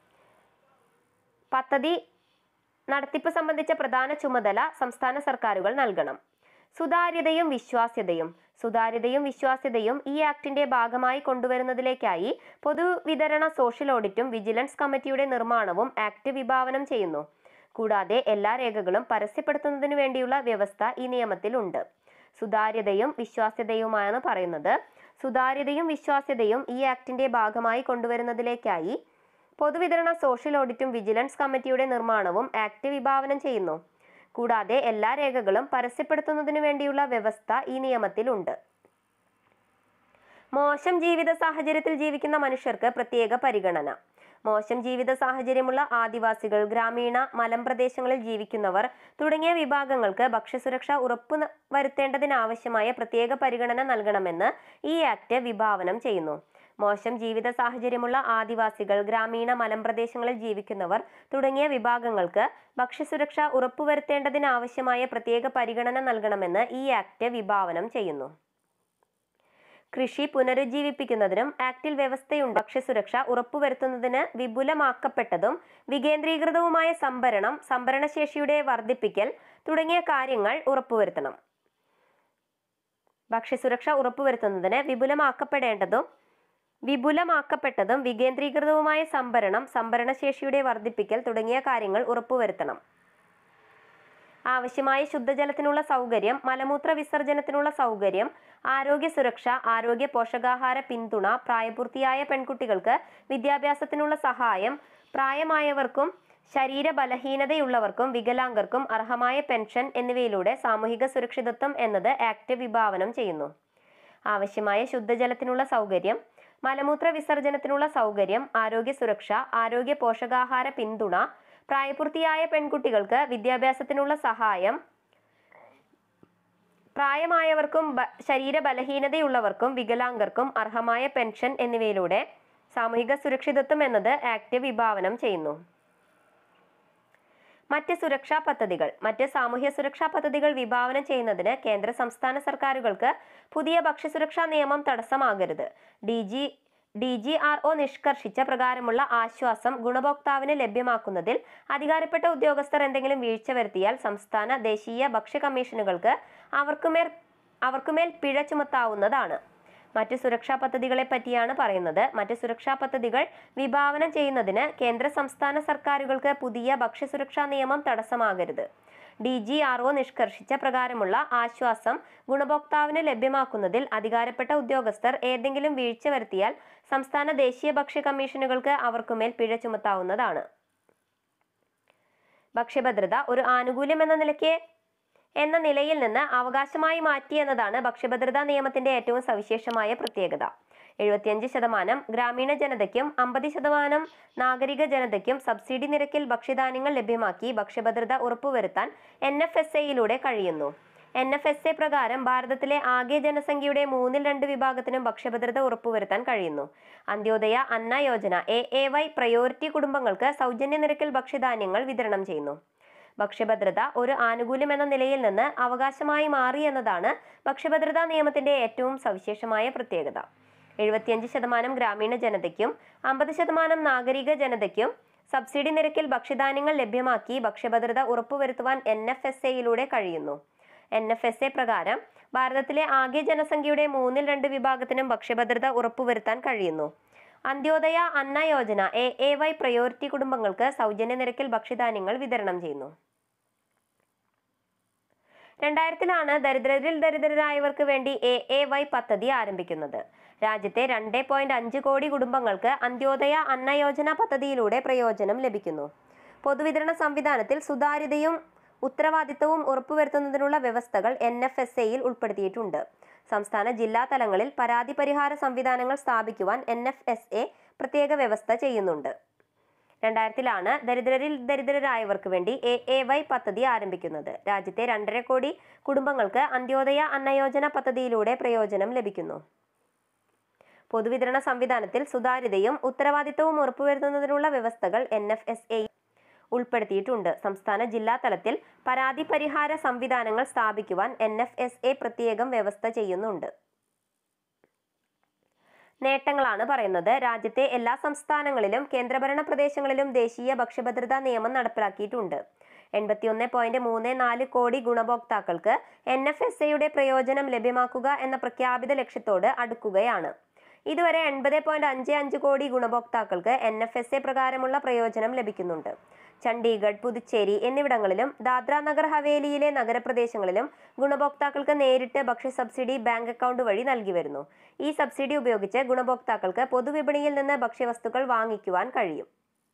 പദ്ധതി നടത്തിപ്പ് സംബന്ധിച്ച പ്രധാന ചുമതല സംസ്ഥാന സർക്കാരുകൾ നൽകണം സുതാര്യതയും വിശ്വാസ്യതയും സുതാര്യതയും വിശ്വാസ്യതയും ഈ ആക്ടിന്റെ ഭാഗമായി കൊണ്ടുവരുന്നതിലേക്കായി പൊതുവിതരണ സോഷ്യൽ ഓഡിറ്റും വിജിലൻസ് കമ്മിറ്റിയുടെ നിർമ്മാണവും ആക്ട് വിഭാവനം ചെയ്യുന്നു കൂടാതെ എല്ലാ രേഖകളും പരസ്യപ്പെടുത്തുന്നതിനു വേണ്ടിയുള്ള വ്യവസ്ഥ ഈ നിയമത്തിലുണ്ട് സുതാര്യതയും വിശ്വാസ്യതയുമാണ് പറയുന്നത് സുതാര്യതയും വിശ്വാസ്യതയും ഈ ആക്ടിന്റെ ഭാഗമായി കൊണ്ടുവരുന്നതിലേക്കായി പൊതുവിതരണ സോഷ്യൽ ഓഡിറ്റും വിജിലൻസ് കമ്മിറ്റിയുടെ നിർമ്മാണവും ആക്ട് വിഭാവനം ചെയ്യുന്നു കൂടാതെ എല്ലാ രേഖകളും പരസ്യപ്പെടുത്തുന്നതിനു വേണ്ടിയുള്ള വ്യവസ്ഥ ഈ നിയമത്തിലുണ്ട് മോശം ജീവിത സാഹചര്യത്തിൽ ജീവിക്കുന്ന മനുഷ്യർക്ക് പ്രത്യേക പരിഗണന മോശം ജീവിത സാഹചര്യമുള്ള ആദിവാസികൾ ഗ്രാമീണ മലമ്പ്രദേശങ്ങളിൽ ജീവിക്കുന്നവർ തുടങ്ങിയ വിഭാഗങ്ങൾക്ക് ഭക്ഷ്യസുരക്ഷ ഉറപ്പു ന- വരുത്തേണ്ടതിനാവശ്യമായ പ്രത്യേക പരിഗണന നൽകണമെന്ന് ഈ ആക്ട് വിഭാവനം ചെയ്യുന്നു മോശം ജീവിത സാഹചര്യമുള്ള ആദിവാസികൾ ഗ്രാമീണ മലമ്പ്രദേശങ്ങളിൽ ജീവിക്കുന്നവർ തുടങ്ങിയ വിഭാഗങ്ങൾക്ക് ഭക്ഷ്യസുരക്ഷ ഉറപ്പുവരുത്തേണ്ടതിനാവശ്യമായ പ്രത്യേക പരിഗണന നൽകണമെന്ന് ഈ ആക്ട് വിഭാവനം ചെയ്യുന്നു കൃഷി പുനരുജ്ജീവിപ്പിക്കുന്നതിനും ആക്ടിൽ വ്യവസ്ഥയുണ്ട് ഭക്ഷ്യസുരക്ഷ ഉറപ്പുവരുത്തുന്നതിന് വിപുലമാക്കപ്പെട്ടതും വികേന്ദ്രീകൃതവുമായ സംഭരണം സംഭരണശേഷിയുടെ വർദ്ധിപ്പിക്കൽ തുടങ്ങിയ കാര്യങ്ങൾ ഉറപ്പുവരുത്തണം ഭക്ഷ്യസുരക്ഷ ഉറപ്പുവരുത്തുന്നതിന് വിപുലമാക്കപ്പെടേണ്ടതും വിപുലമാക്കപ്പെട്ടതും വികേന്ദ്രീകൃതവുമായ സംഭരണം സംഭരണശേഷിയുടെ വർദ്ധിപ്പിക്കൽ തുടങ്ങിയ കാര്യങ്ങൾ ഉറപ്പുവരുത്തണം ആവശ്യമായ ശുദ്ധജലത്തിനുള്ള സൗകര്യം മലമൂത്ര വിസർജനത്തിനുള്ള സൗകര്യം ആരോഗ്യ സുരക്ഷ ആരോഗ്യ പോഷകാഹാര പിന്തുണ പ്രായപൂർത്തിയായ പെൺകുട്ടികൾക്ക് വിദ്യാഭ്യാസത്തിനുള്ള സഹായം പ്രായമായവർക്കും ശരീര ബലഹീനതയുള്ളവർക്കും വികലാംഗർക്കും അർഹമായ പെൻഷൻ എന്നിവയിലൂടെ സാമൂഹിക സുരക്ഷിതത്വം എന്നത് ആക്ട് വിഭാവനം ചെയ്യുന്നു ആവശ്യമായ ശുദ്ധജലത്തിനുള്ള സൗകര്യം മലമൂത്ര വിസർജനത്തിനുള്ള സൗകര്യം ആരോഗ്യ സുരക്ഷ ആരോഗ്യ പോഷകാഹാര പിന്തുണ പ്രായപൂർത്തിയായ പെൺകുട്ടികൾക്ക് വിദ്യാഭ്യാസത്തിനുള്ള സഹായം പ്രായമായവർക്കും ബ- ശരീര ബലഹീനതയുള്ളവർക്കും വികലാംഗർക്കും അർഹമായ പെൻഷൻ എന്നിവയിലൂടെ സാമൂഹിക സുരക്ഷിതത്വം എന്നത് ആക്ട് വിഭാവനം ചെയ്യുന്നു മറ്റ് സുരക്ഷാ പദ്ധതികൾ മറ്റ് സാമൂഹ്യ സുരക്ഷാ പദ്ധതികൾ വിഭാവനം ചെയ്യുന്നതിന് കേന്ദ്ര സംസ്ഥാന സർക്കാരുകൾക്ക് പുതിയ ഭക്ഷ്യസുരക്ഷാ നിയമം തടസ്സമാകരുത് D G D G R O നിഷ്കർഷിച്ച പ്രകാരമുള്ള ആശ്വാസം ഗുണഭോക്താവിന് ലഭ്യമാക്കുന്നതിൽ അധികാരപ്പെട്ട ഉദ്യോഗസ്ഥർ എന്തെങ്കിലും വീഴ്ച വരുത്തിയാൽ സംസ്ഥാന ദേശീയ ഭക്ഷ്യ കമ്മീഷനുകൾക്ക് അവർക്കുമേൽ അവർക്കുമേൽ പിഴ ചുമത്താവുന്നതാണ് മറ്റ് സുരക്ഷാ പദ്ധതികളെ പറ്റിയാണ് പറയുന്നത് മറ്റ് സുരക്ഷാ പദ്ധതികൾ വിഭാവനം ചെയ്യുന്നതിന് കേന്ദ്ര സംസ്ഥാന സർക്കാരുകൾക്ക് പുതിയ ഭക്ഷ്യസുരക്ഷാ നിയമം തടസ്സമാകരുത് ഡി ജി ആർ ഒ നിഷ്കർഷിച്ച പ്രകാരമുള്ള ആശ്വാസം ഗുണഭോക്താവിന് ലഭ്യമാക്കുന്നതിൽ അധികാരപ്പെട്ട ഉദ്യോഗസ്ഥർ ഏതെങ്കിലും വീഴ്ച വരുത്തിയാൽ സംസ്ഥാന ദേശീയ ഭക്ഷ്യ കമ്മീഷനുകൾക്ക് അവർക്കുമേൽ പിഴ ചുമത്താവുന്നതാണ് ഭക്ഷ്യഭദ്രത ഒരു ആനുകൂല്യം എന്ന നിലയ്ക്ക് എന്ന നിലയിൽ നിന്ന് അവകാശമായി മാറ്റി എന്നതാണ് ഭക്ഷ്യഭദ്രതാ നിയമത്തിന്റെ ഏറ്റവും സവിശേഷമായ പ്രത്യേകത എഴുപത്തിയഞ്ച് ശതമാനം ഗ്രാമീണ ജനതയ്ക്കും അമ്പത് ശതമാനം നാഗരിക ജനതയ്ക്കും സബ്സിഡി നിരക്കിൽ ഭക്ഷ്യധാന്യങ്ങൾ ലഭ്യമാക്കി ഭക്ഷ്യഭദ്രത ഉറപ്പുവരുത്താൻ എൻ എഫ് എസ് എയിലൂടെ കഴിയുന്നു എൻ എഫ് എസ് എ പ്രകാരം ഭാരതത്തിലെ ആകെ ജനസംഖ്യയുടെ മൂന്നിൽ രണ്ട് വിഭാഗത്തിനും ഭക്ഷ്യഭദ്രത ഉറപ്പുവരുത്താൻ കഴിയുന്നു Antyodaya Anna Yojana A A Y priority കുടുംബങ്ങൾക്ക് സൗജന്യ നിരക്കിൽ ഭക്ഷ്യധാന്യങ്ങൾ വിതരണം ചെയ്യുന്നു ഭക്ഷ്യഭദ്രത ഒരു ആനുകൂല്യം എന്ന നിലയിൽ നിന്ന് അവകാശമായി മാറി എന്നതാണ് ഭക്ഷ്യഭദ്രതാ നിയമത്തിന്റെ ഏറ്റവും സവിശേഷമായ പ്രത്യേകത എഴുപത്തിയഞ്ച് ശതമാനം ഗ്രാമീണ ജനതയ്ക്കും അമ്പത് ശതമാനം നാഗരിക ജനതയ്ക്കും സബ്സിഡി നിരക്കിൽ ഭക്ഷ്യധാന്യങ്ങൾ ലഭ്യമാക്കി ഭക്ഷ്യഭദ്രത ഉറപ്പുവരുത്തുവാൻ എൻ എഫ് എസ് എയിലൂടെ കഴിയുന്നു എൻ എഫ് എസ് എ പ്രകാരം ഭാരതത്തിലെ ആകെ ജനസംഖ്യയുടെ മൂന്നിൽ രണ്ട് വിഭാഗത്തിനും ഭക്ഷ്യഭദ്രത ഉറപ്പുവരുത്താൻ കഴിയുന്നു Antyodaya Anna Yojana A A Y priority കുടുംബങ്ങൾക്ക് സൗജന്യ നിരക്കിൽ ഭക്ഷ്യധാന്യങ്ങൾ വിതരണം ചെയ്യുന്നു രണ്ടായിരത്തിലാണ് ദരിദ്രരിൽ ദരിദ്രരായവർക്ക് വേണ്ടി എ എ വൈ പദ്ധതി ആരംഭിക്കുന്നത് രാജ്യത്തെ രണ്ട് പോയിന്റ് അഞ്ച് കോടി കുടുംബങ്ങൾക്ക് അന്ത്യോദയ അന്ന യോജന പദ്ധതിയിലൂടെ പ്രയോജനം ലഭിക്കുന്നു പൊതുവിതരണ സംവിധാനത്തിൽ സുതാര്യതയും ഉത്തരവാദിത്തവും ഉറപ്പുവരുത്തുന്നതിനുള്ള വ്യവസ്ഥകൾ എൻ എഫ് എസ് എയിൽ ഉൾപ്പെടുത്തിയിട്ടുണ്ട് സംസ്ഥാന ജില്ലാ തലങ്ങളിൽ പരാതി പരിഹാര സംവിധാനങ്ങൾ സ്ഥാപിക്കുവാൻ എൻ എഫ് എസ് എ പ്രത്യേക വ്യവസ്ഥ ചെയ്യുന്നുണ്ട് രണ്ടായിരത്തിലാണ് ദരിദ്രരിൽ ദരിദ്രരായവർക്ക് വേണ്ടി എ എ വൈ പദ്ധതി ആരംഭിക്കുന്നത് രാജ്യത്തെ രണ്ടര കോടി കുടുംബങ്ങൾക്ക് അന്ത്യോദയ അന്നയോജന പദ്ധതിയിലൂടെ പ്രയോജനം ലഭിക്കുന്നു പൊതുവിതരണ സംവിധാനത്തിൽ സുതാര്യതയും ഉത്തരവാദിത്തവും ഉറപ്പുവരുത്തുന്നതിനുള്ള വ്യവസ്ഥകൾ എൻ എഫ് എസ് എ ഉൾപ്പെടുത്തിയിട്ടുണ്ട് സംസ്ഥാന ജില്ലാ തലത്തിൽ പരാതി പരിഹാര സംവിധാനങ്ങൾ സ്ഥാപിക്കുവാൻ എൻ എഫ് എസ് എ പ്രത്യേകം വ്യവസ്ഥ ചെയ്യുന്നുണ്ട് നേട്ടങ്ങളാണ് പറയുന്നത് രാജ്യത്തെ എല്ലാ സംസ്ഥാനങ്ങളിലും കേന്ദ്രഭരണ പ്രദേശങ്ങളിലും ദേശീയ ഭക്ഷ്യഭദ്രതാ നിയമം നടപ്പിലാക്കിയിട്ടുണ്ട് എൺപത്തിയൊന്ന് പോയിന്റ് മൂന്ന് നാല് കോടി ഗുണഭോക്താക്കൾക്ക് എൻ എഫ് എസ് എയുടെ പ്രയോജനം ലഭ്യമാക്കുക എന്ന പ്രഖ്യാപിത ലക്ഷ്യത്തോട് അടുക്കുകയാണ് ഇതുവരെ എൺപത് പോയിന്റ് അഞ്ച് അഞ്ച് കോടി ഗുണഭോക്താക്കൾക്ക് എൻ എഫ് എസ് എ പ്രകാരമുള്ള പ്രയോജനം ലഭിക്കുന്നുണ്ട് ചണ്ഡീഗഡ് പുതുച്ചേരി എന്നിവിടങ്ങളിലും ദാദ്ര നഗർ ഹവേലിയിലെ നഗരപ്രദേശങ്ങളിലും ഗുണഭോക്താക്കൾക്ക് നേരിട്ട് ഭക്ഷ്യ സബ്സിഡി ബാങ്ക് അക്കൗണ്ട് വഴി നൽകി വരുന്നു ഈ സബ്സിഡി ഉപയോഗിച്ച് ഗുണഭോക്താക്കൾക്ക് പൊതുവിപണിയിൽ നിന്ന് ഭക്ഷ്യവസ്തുക്കൾ വാങ്ങിക്കുവാൻ കഴിയും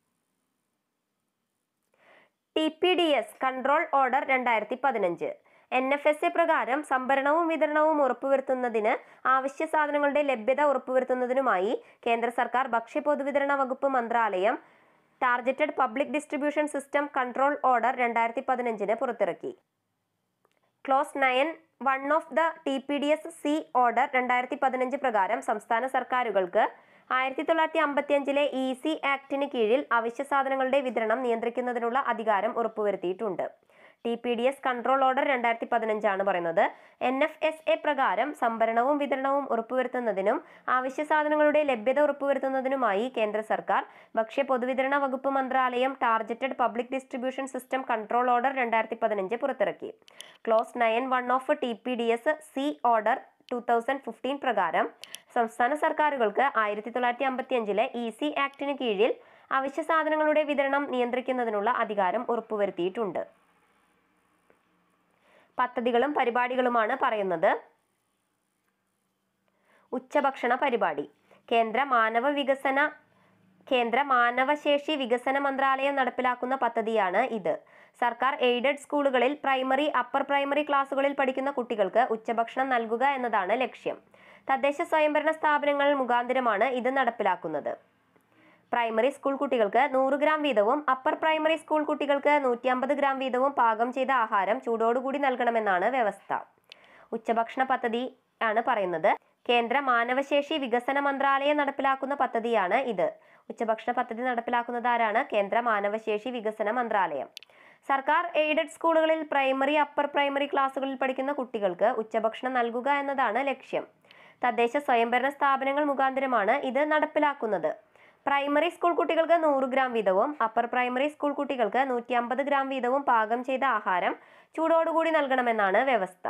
T P D S control order രണ്ടായിരത്തി പതിനഞ്ച് എൻ എഫ് എസ് എ പ്രകാരം സംഭരണവും വിതരണവും ഉറപ്പുവരുത്തുന്നതിന് ആവശ്യ സാധനങ്ങളുടെ ലഭ്യത ഉറപ്പുവരുത്തുന്നതിനുമായി കേന്ദ്ര സർക്കാർ ഭക്ഷ്യ പൊതുവിതരണ വകുപ്പ് മന്ത്രാലയം targeted public distribution system control order രണ്ടായിരത്തി പതിനഞ്ചിന് പുറത്തിറക്കി clause nine one of the T P D S C order രണ്ടായിരത്തി പതിനഞ്ച് പ്രകാരം സംസ്ഥാന സർക്കാരുകൾക്ക് ആയിരത്തി തൊള്ളായിരത്തി അമ്പത്തി അഞ്ചിലെ ഇ സി ആക്ടിന് കീഴിൽ അവശ്യ സാധനങ്ങളുടെ വിതരണം നിയന്ത്രിക്കുന്നതിനുള്ള അധികാരം ഉറപ്പുവരുത്തിയിട്ടുണ്ട് T P D S control order രണ്ടായിരത്തി പതിനഞ്ചാണ് പറയുന്നത് എൻ എഫ് എസ് എ പ്രകാരം സംഭരണവും വിതരണവും ഉറപ്പുവരുത്തുന്നതിനും അവശ്യ സാധനങ്ങളുടെ ലഭ്യത ഉറപ്പുവരുത്തുന്നതിനുമായി കേന്ദ്ര സർക്കാർ ഭക്ഷ്യ പൊതുവിതരണ വകുപ്പ് മന്ത്രാലയം targeted public distribution system control order രണ്ടായിരത്തി പതിനഞ്ച് പുറത്തിറക്കി clause nine one of T P D S C order two thousand fifteen പ്രകാരം സംസ്ഥാന സർക്കാരുകൾക്ക് ആയിരത്തി തൊള്ളായിരത്തി അമ്പത്തി അഞ്ചിലെ ഇ സി ആക്ടിന് കീഴിൽ അവശ്യ സാധനങ്ങളുടെ വിതരണം നിയന്ത്രിക്കുന്നതിനുള്ള അധികാരം ഉറപ്പുവരുത്തിയിട്ടുണ്ട് പദ്ധതികളും പരിപാടികളുമാണ് പറയുന്നത് ഉച്ചഭക്ഷണ പരിപാടി കേന്ദ്ര മാനവ വികസന കേന്ദ്ര മാനവശേഷി വികസന മന്ത്രാലയം നടപ്പിലാക്കുന്ന പദ്ധതിയാണ് ഇത് സർക്കാർ എയ്ഡഡ് സ്കൂളുകളിൽ പ്രൈമറി അപ്പർ പ്രൈമറി ക്ലാസുകളിൽ പഠിക്കുന്ന കുട്ടികൾക്ക് ഉച്ചഭക്ഷണം നൽകുക എന്നതാണ് ലക്ഷ്യം തദ്ദേശ സ്വയംഭരണ സ്ഥാപനങ്ങൾ മുഖാന്തരമാണ് ഇത് നടപ്പിലാക്കുന്നത് പ്രൈമറി സ്കൂൾ കുട്ടികൾക്ക് നൂറ് ഗ്രാം വീതവും അപ്പർ പ്രൈമറി സ്കൂൾ കുട്ടികൾക്ക് നൂറ്റി അമ്പത് ഗ്രാം വീതവും പാകം ചെയ്ത ആഹാരം ചൂടോടുകൂടി നൽകണമെന്നാണ് വ്യവസ്ഥ ഉച്ചഭക്ഷണ പദ്ധതി ആണ് പറയുന്നത് കേന്ദ്ര മാനവശേഷി വികസന മന്ത്രാലയം നടപ്പിലാക്കുന്ന പദ്ധതിയാണ് ഇത് ഉച്ചഭക്ഷണ പദ്ധതി നടപ്പിലാക്കുന്നത് ആരാണ് കേന്ദ്ര മാനവശേഷി വികസന മന്ത്രാലയം സർക്കാർ എയ്ഡഡ് സ്കൂളുകളിൽ പ്രൈമറി അപ്പർ പ്രൈമറി ക്ലാസ്സുകളിൽ പഠിക്കുന്ന കുട്ടികൾക്ക് ഉച്ചഭക്ഷണം നൽകുക എന്നതാണ് ലക്ഷ്യം തദ്ദേശ സ്വയംഭരണ സ്ഥാപനങ്ങൾ മുഖാന്തരമാണ് ഇത് നടപ്പിലാക്കുന്നത് പ്രൈമറി സ്കൂൾ കുട്ടികൾക്ക് നൂറ് ഗ്രാം വീതവും അപ്പർ പ്രൈമറി സ്കൂൾ കുട്ടികൾക്ക് നൂറ്റി അമ്പത് ഗ്രാം വീതവും പാകം ചെയ്ത ആഹാരം ചൂടോടുകൂടി നൽകണമെന്നാണ് വ്യവസ്ഥ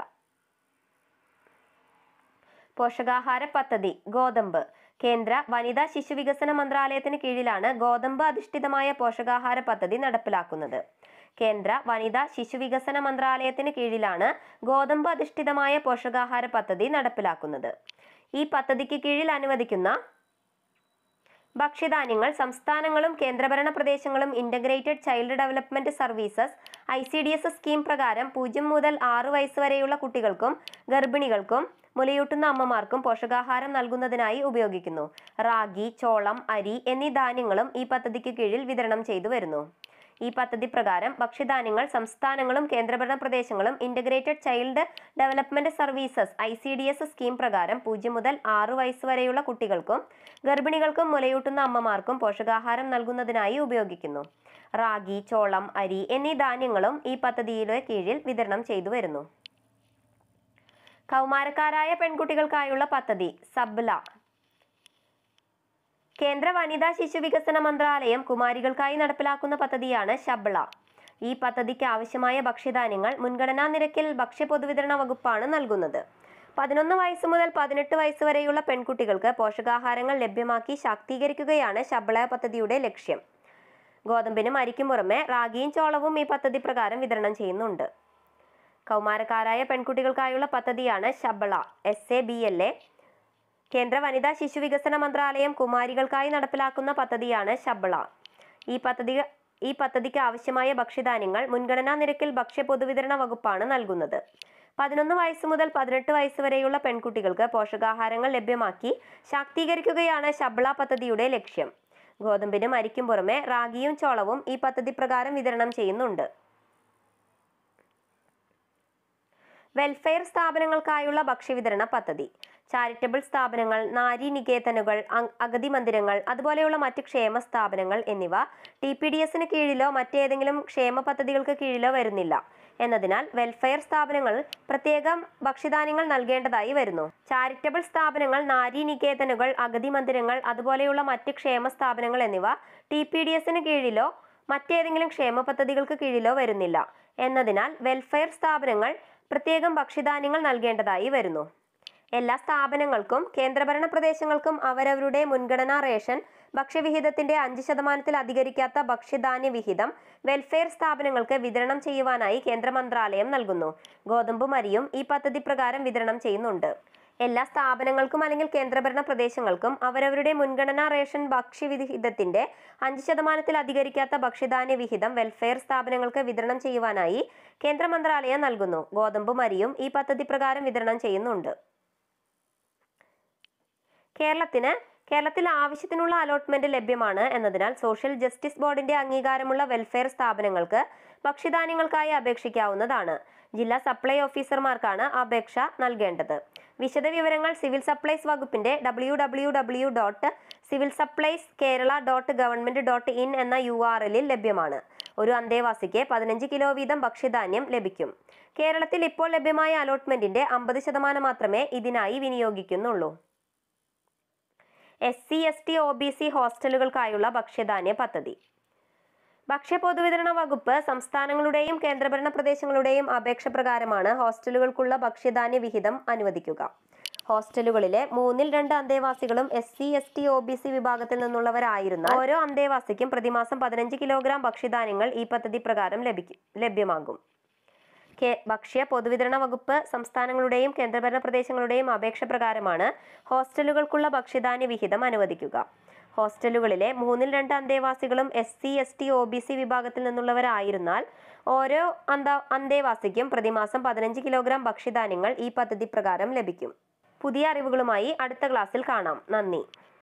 പോഷകാഹാര പദ്ധതി ഗോതമ്പ് കേന്ദ്ര വനിതാ ശിശു വികസന മന്ത്രാലയത്തിന് കീഴിലാണ് ഗോതമ്പ് അധിഷ്ഠിതമായ പോഷകാഹാര പദ്ധതി നടപ്പിലാക്കുന്നത് കേന്ദ്ര വനിതാ ശിശു വികസന മന്ത്രാലയത്തിന് കീഴിലാണ് ഗോതമ്പ് അധിഷ്ഠിതമായ പോഷകാഹാര പദ്ധതി നടപ്പിലാക്കുന്നത് ഈ പദ്ധതിക്ക് കീഴിൽ അനുവദിക്കുന്ന ഭക്ഷ്യധാന്യങ്ങൾ സംസ്ഥാനങ്ങളും കേന്ദ്രഭരണ പ്രദേശങ്ങളും integrated child development services I C D S scheme പ്രകാരം പൂജ്യം മുതൽ ആറ് വയസ്സ് വരെയുള്ള കുട്ടികൾക്കും ഗർഭിണികൾക്കും മുലയൂട്ടുന്ന അമ്മമാർക്കും പോഷകാഹാരം നൽകുന്നതിനായി ഉപയോഗിക്കുന്നു റാഗി ചോളം അരി എന്നീ ധാന്യങ്ങളും ഈ പദ്ധതിക്ക് കീഴിൽ വിതരണം ചെയ്തു വരുന്നു ഈ പദ്ധതി പ്രകാരം ഭക്ഷ്യധാന്യങ്ങൾ സംസ്ഥാനങ്ങളും കേന്ദ്രഭരണ പ്രദേശങ്ങളും integrated child development services I C D S scheme പ്രകാരം പൂജ്യം മുതൽ ആറ് വയസ്സ് വരെയുള്ള കുട്ടികൾക്കും ഗർഭിണികൾക്കും മുലയൂട്ടുന്ന അമ്മമാർക്കും പോഷകാഹാരം നൽകുന്നതിനായി ഉപയോഗിക്കുന്നു റാഗി ചോളം അരി എന്നീ ധാന്യങ്ങളും ഈ പദ്ധതിയുടെ കീഴിൽ വിതരണം ചെയ്തു വരുന്നു കൗമാരക്കാരായ പെൺകുട്ടികൾക്കായുള്ള പദ്ധതി സബ്ല കേന്ദ്ര വനിതാ ശിശു വികസന മന്ത്രാലയം കുമാരികൾക്കായി നടപ്പിലാക്കുന്ന പദ്ധതിയാണ് ശബ്ള ഈ പദ്ധതിക്ക് ആവശ്യമായ ഭക്ഷ്യധാന്യങ്ങൾ മുൻഗണനാ നിരക്കിൽ ഭക്ഷ്യ പൊതുവിതരണ വകുപ്പാണ് നൽകുന്നത് പതിനൊന്ന് വയസ്സ് മുതൽ പതിനെട്ട് വയസ്സ് വരെയുള്ള പെൺകുട്ടികൾക്ക് പോഷകാഹാരങ്ങൾ ലഭ്യമാക്കി ശാക്തീകരിക്കുകയാണ് ശബ്ള പദ്ധതിയുടെ ലക്ഷ്യം ഗോതമ്പിനും അരിക്കും പുറമെ റാഗിയും ചോളവും ഈ പദ്ധതി പ്രകാരം വിതരണം ചെയ്യുന്നുണ്ട് കൗമാരക്കാരായ പെൺകുട്ടികൾക്കായുള്ള പദ്ധതിയാണ് Sabla S A B L A കേന്ദ്ര വനിതാ ശിശു വികസന മന്ത്രാലയം കുമാരികൾക്കായി നടപ്പിലാക്കുന്ന പദ്ധതിയാണ് ശബള ഈ പദ്ധതി ഈ പദ്ധതിക്ക് ആവശ്യമായ ഭക്ഷ്യധാന്യങ്ങൾ മുൻഗണനാ നിരക്കിൽ ഭക്ഷ്യ പൊതുവിതരണ വകുപ്പാണ് നൽകുന്നത് പതിനൊന്ന് വയസ്സ് മുതൽ പതിനെട്ട് വയസ്സ് വരെയുള്ള പെൺകുട്ടികൾക്ക് പോഷകാഹാരങ്ങൾ ലഭ്യമാക്കി ശാക്തീകരിക്കുകയാണ് ശബള പദ്ധതിയുടെ ലക്ഷ്യം ഗോതമ്പിനും അരിക്കും പുറമെ റാഗിയും ചോളവും ഈ പദ്ധതി പ്രകാരം വിതരണം ചെയ്യുന്നുണ്ട് വെൽഫെയർ സ്ഥാപനങ്ങൾക്കായുള്ള ഭക്ഷ്യവിതരണ പദ്ധതി ചാരിറ്റബിൾ സ്ഥാപനങ്ങൾ നാരി നികേതനുകൾ അ- അഗതി മന്ദിരങ്ങൾ അതുപോലെയുള്ള മറ്റ് ക്ഷേമ സ്ഥാപനങ്ങൾ എന്നിവ ടി പി ഡി എസിന് കീഴിലോ മറ്റേതെങ്കിലും ക്ഷേമ പദ്ധതികൾക്ക് കീഴിലോ വരുന്നില്ല എന്നതിനാൽ വെൽഫെയർ സ്ഥാപനങ്ങൾ പ്രത്യേകം ഭക്ഷ്യധാന്യങ്ങൾ നൽകേണ്ടതായി വരുന്നു ചാരിറ്റബിൾ സ്ഥാപനങ്ങൾ നാരി നികേതനുകൾ അഗതി മന്ദിരങ്ങൾ അതുപോലെയുള്ള മറ്റ് ക്ഷേമ സ്ഥാപനങ്ങൾ എന്നിവ ടി പി ഡി എസിന് കീഴിലോ മറ്റേതെങ്കിലും ക്ഷേമ പദ്ധതികൾക്ക് കീഴിലോ വരുന്നില്ല എന്നതിനാൽ വെൽഫെയർ സ്ഥാപനങ്ങൾ പ്രത്യേകം ഭക്ഷ്യധാന്യങ്ങൾ നൽകേണ്ടതായി വരുന്നു എല്ലാ സ്ഥാപനങ്ങൾക്കും കേന്ദ്രഭരണ പ്രദേശങ്ങൾക്കും അവരവരുടെ മുൻഗണനാ റേഷൻ ഭക്ഷ്യവിഹിതത്തിന്റെ അഞ്ച് ശതമാനത്തിൽ അധികരിക്കാത്ത ഭക്ഷ്യധാന്യ വിഹിതം വെൽഫെയർ സ്ഥാപനങ്ങൾക്ക് വിതരണം ചെയ്യുവാനായി കേന്ദ്ര മന്ത്രാലയം നൽകുന്നു ഗോതമ്പും അരിയും ഈ പദ്ധതി പ്രകാരം വിതരണം ചെയ്യുന്നുണ്ട് എല്ലാ സ്ഥാപനങ്ങൾക്കും അല്ലെങ്കിൽ കേന്ദ്രഭരണ പ്രദേശങ്ങൾക്കും അവരവരുടെ മുൻഗണനാ റേഷൻ ഭക്ഷ്യവിഹിതത്തിന്റെ അഞ്ച് ശതമാനത്തിൽ അധികരിക്കാത്ത ഭക്ഷ്യധാന്യ വിഹിതം വെൽഫെയർ സ്ഥാപനങ്ങൾക്ക് വിതരണം ചെയ്യുവാനായി കേന്ദ്ര മന്ത്രാലയം നൽകുന്നു ഗോതമ്പും അരിയും ഈ പദ്ധതി പ്രകാരം വിതരണം ചെയ്യുന്നുണ്ട് കേരളത്തിന് കേരളത്തിൽ ആവശ്യത്തിനുള്ള അലോട്ട്മെന്റ് ലഭ്യമാണ് എന്നതിനാൽ സോഷ്യൽ ജസ്റ്റിസ് ബോർഡിന്റെ അംഗീകാരമുള്ള വെൽഫെയർ സ്ഥാപനങ്ങൾക്ക് ഭക്ഷ്യധാന്യങ്ങൾക്കായി അപേക്ഷിക്കാവുന്നതാണ് ജില്ലാ സപ്ലൈ ഓഫീസർമാർക്കാണ് അപേക്ഷ നൽകേണ്ടത് വിശദവിവരങ്ങൾ സിവിൽ സപ്ലൈസ് വകുപ്പിന്റെ W W W dot civil supplies Kerala dot government dot in എന്ന യു ആർ എല്ലിൽ ലഭ്യമാണ് ഒരു അന്തേവാസിക്ക് പതിനഞ്ച് കിലോ വീതം ഭക്ഷ്യധാന്യം ലഭിക്കും കേരളത്തിൽ ഇപ്പോൾ ലഭ്യമായ അലോട്ട്മെന്റിന്റെ അമ്പത് ശതമാനം മാത്രമേ ഇതിനായി വിനിയോഗിക്കുന്നുള്ളൂ S C S T O B C ഹോസ്റ്റലുകൾക്കായുള്ള ഭക്ഷ്യധാന്യ പദ്ധതി ഭക്ഷ്യ പൊതുവിതരണ വകുപ്പ് സംസ്ഥാനങ്ങളുടെയും കേന്ദ്രഭരണ പ്രദേശങ്ങളുടെയും അപേക്ഷ പ്രകാരമാണ് ഹോസ്റ്റലുകൾക്കുള്ള ഭക്ഷ്യധാന്യ വിഹിതം അനുവദിക്കുക ഹോസ്റ്റലുകളിലെ മൂന്നിൽ രണ്ട് അന്തേവാസികളും S C S T O B C വിഭാഗത്തിൽ നിന്നുള്ളവരായിരുന്ന ഓരോ അന്തേവാസിക്കും പ്രതിമാസം പതിനഞ്ച് കിലോഗ്രാം ഭക്ഷ്യധാന്യങ്ങൾ ഈ പദ്ധതി പ്രകാരം ലഭിക്കും ലഭ്യമാകും കെ ഭക്ഷ്യ പൊതുവിതരണ വകുപ്പ് സംസ്ഥാനങ്ങളുടെയും കേന്ദ്രഭരണ പ്രദേശങ്ങളുടെയും അപേക്ഷ പ്രകാരമാണ് ഹോസ്റ്റലുകൾക്കുള്ള ഭക്ഷ്യധാന്യ വിഹിതം അനുവദിക്കുക ഹോസ്റ്റലുകളിലെ മൂന്നിൽ രണ്ട് അന്തേവാസികളും S C S T O B C വിഭാഗത്തിൽ നിന്നുള്ളവരായിരുന്നാൽ ഓരോ അന്ത അന്തേവാസിക്കും പ്രതിമാസം പതിനഞ്ച് കിലോഗ്രാം ഭക്ഷ്യധാന്യങ്ങൾ ഈ പദ്ധതി പ്രകാരം ലഭിക്കും പുതിയ അറിവുകളുമായി അടുത്ത ക്ലാസ്സിൽ കാണാം നന്ദി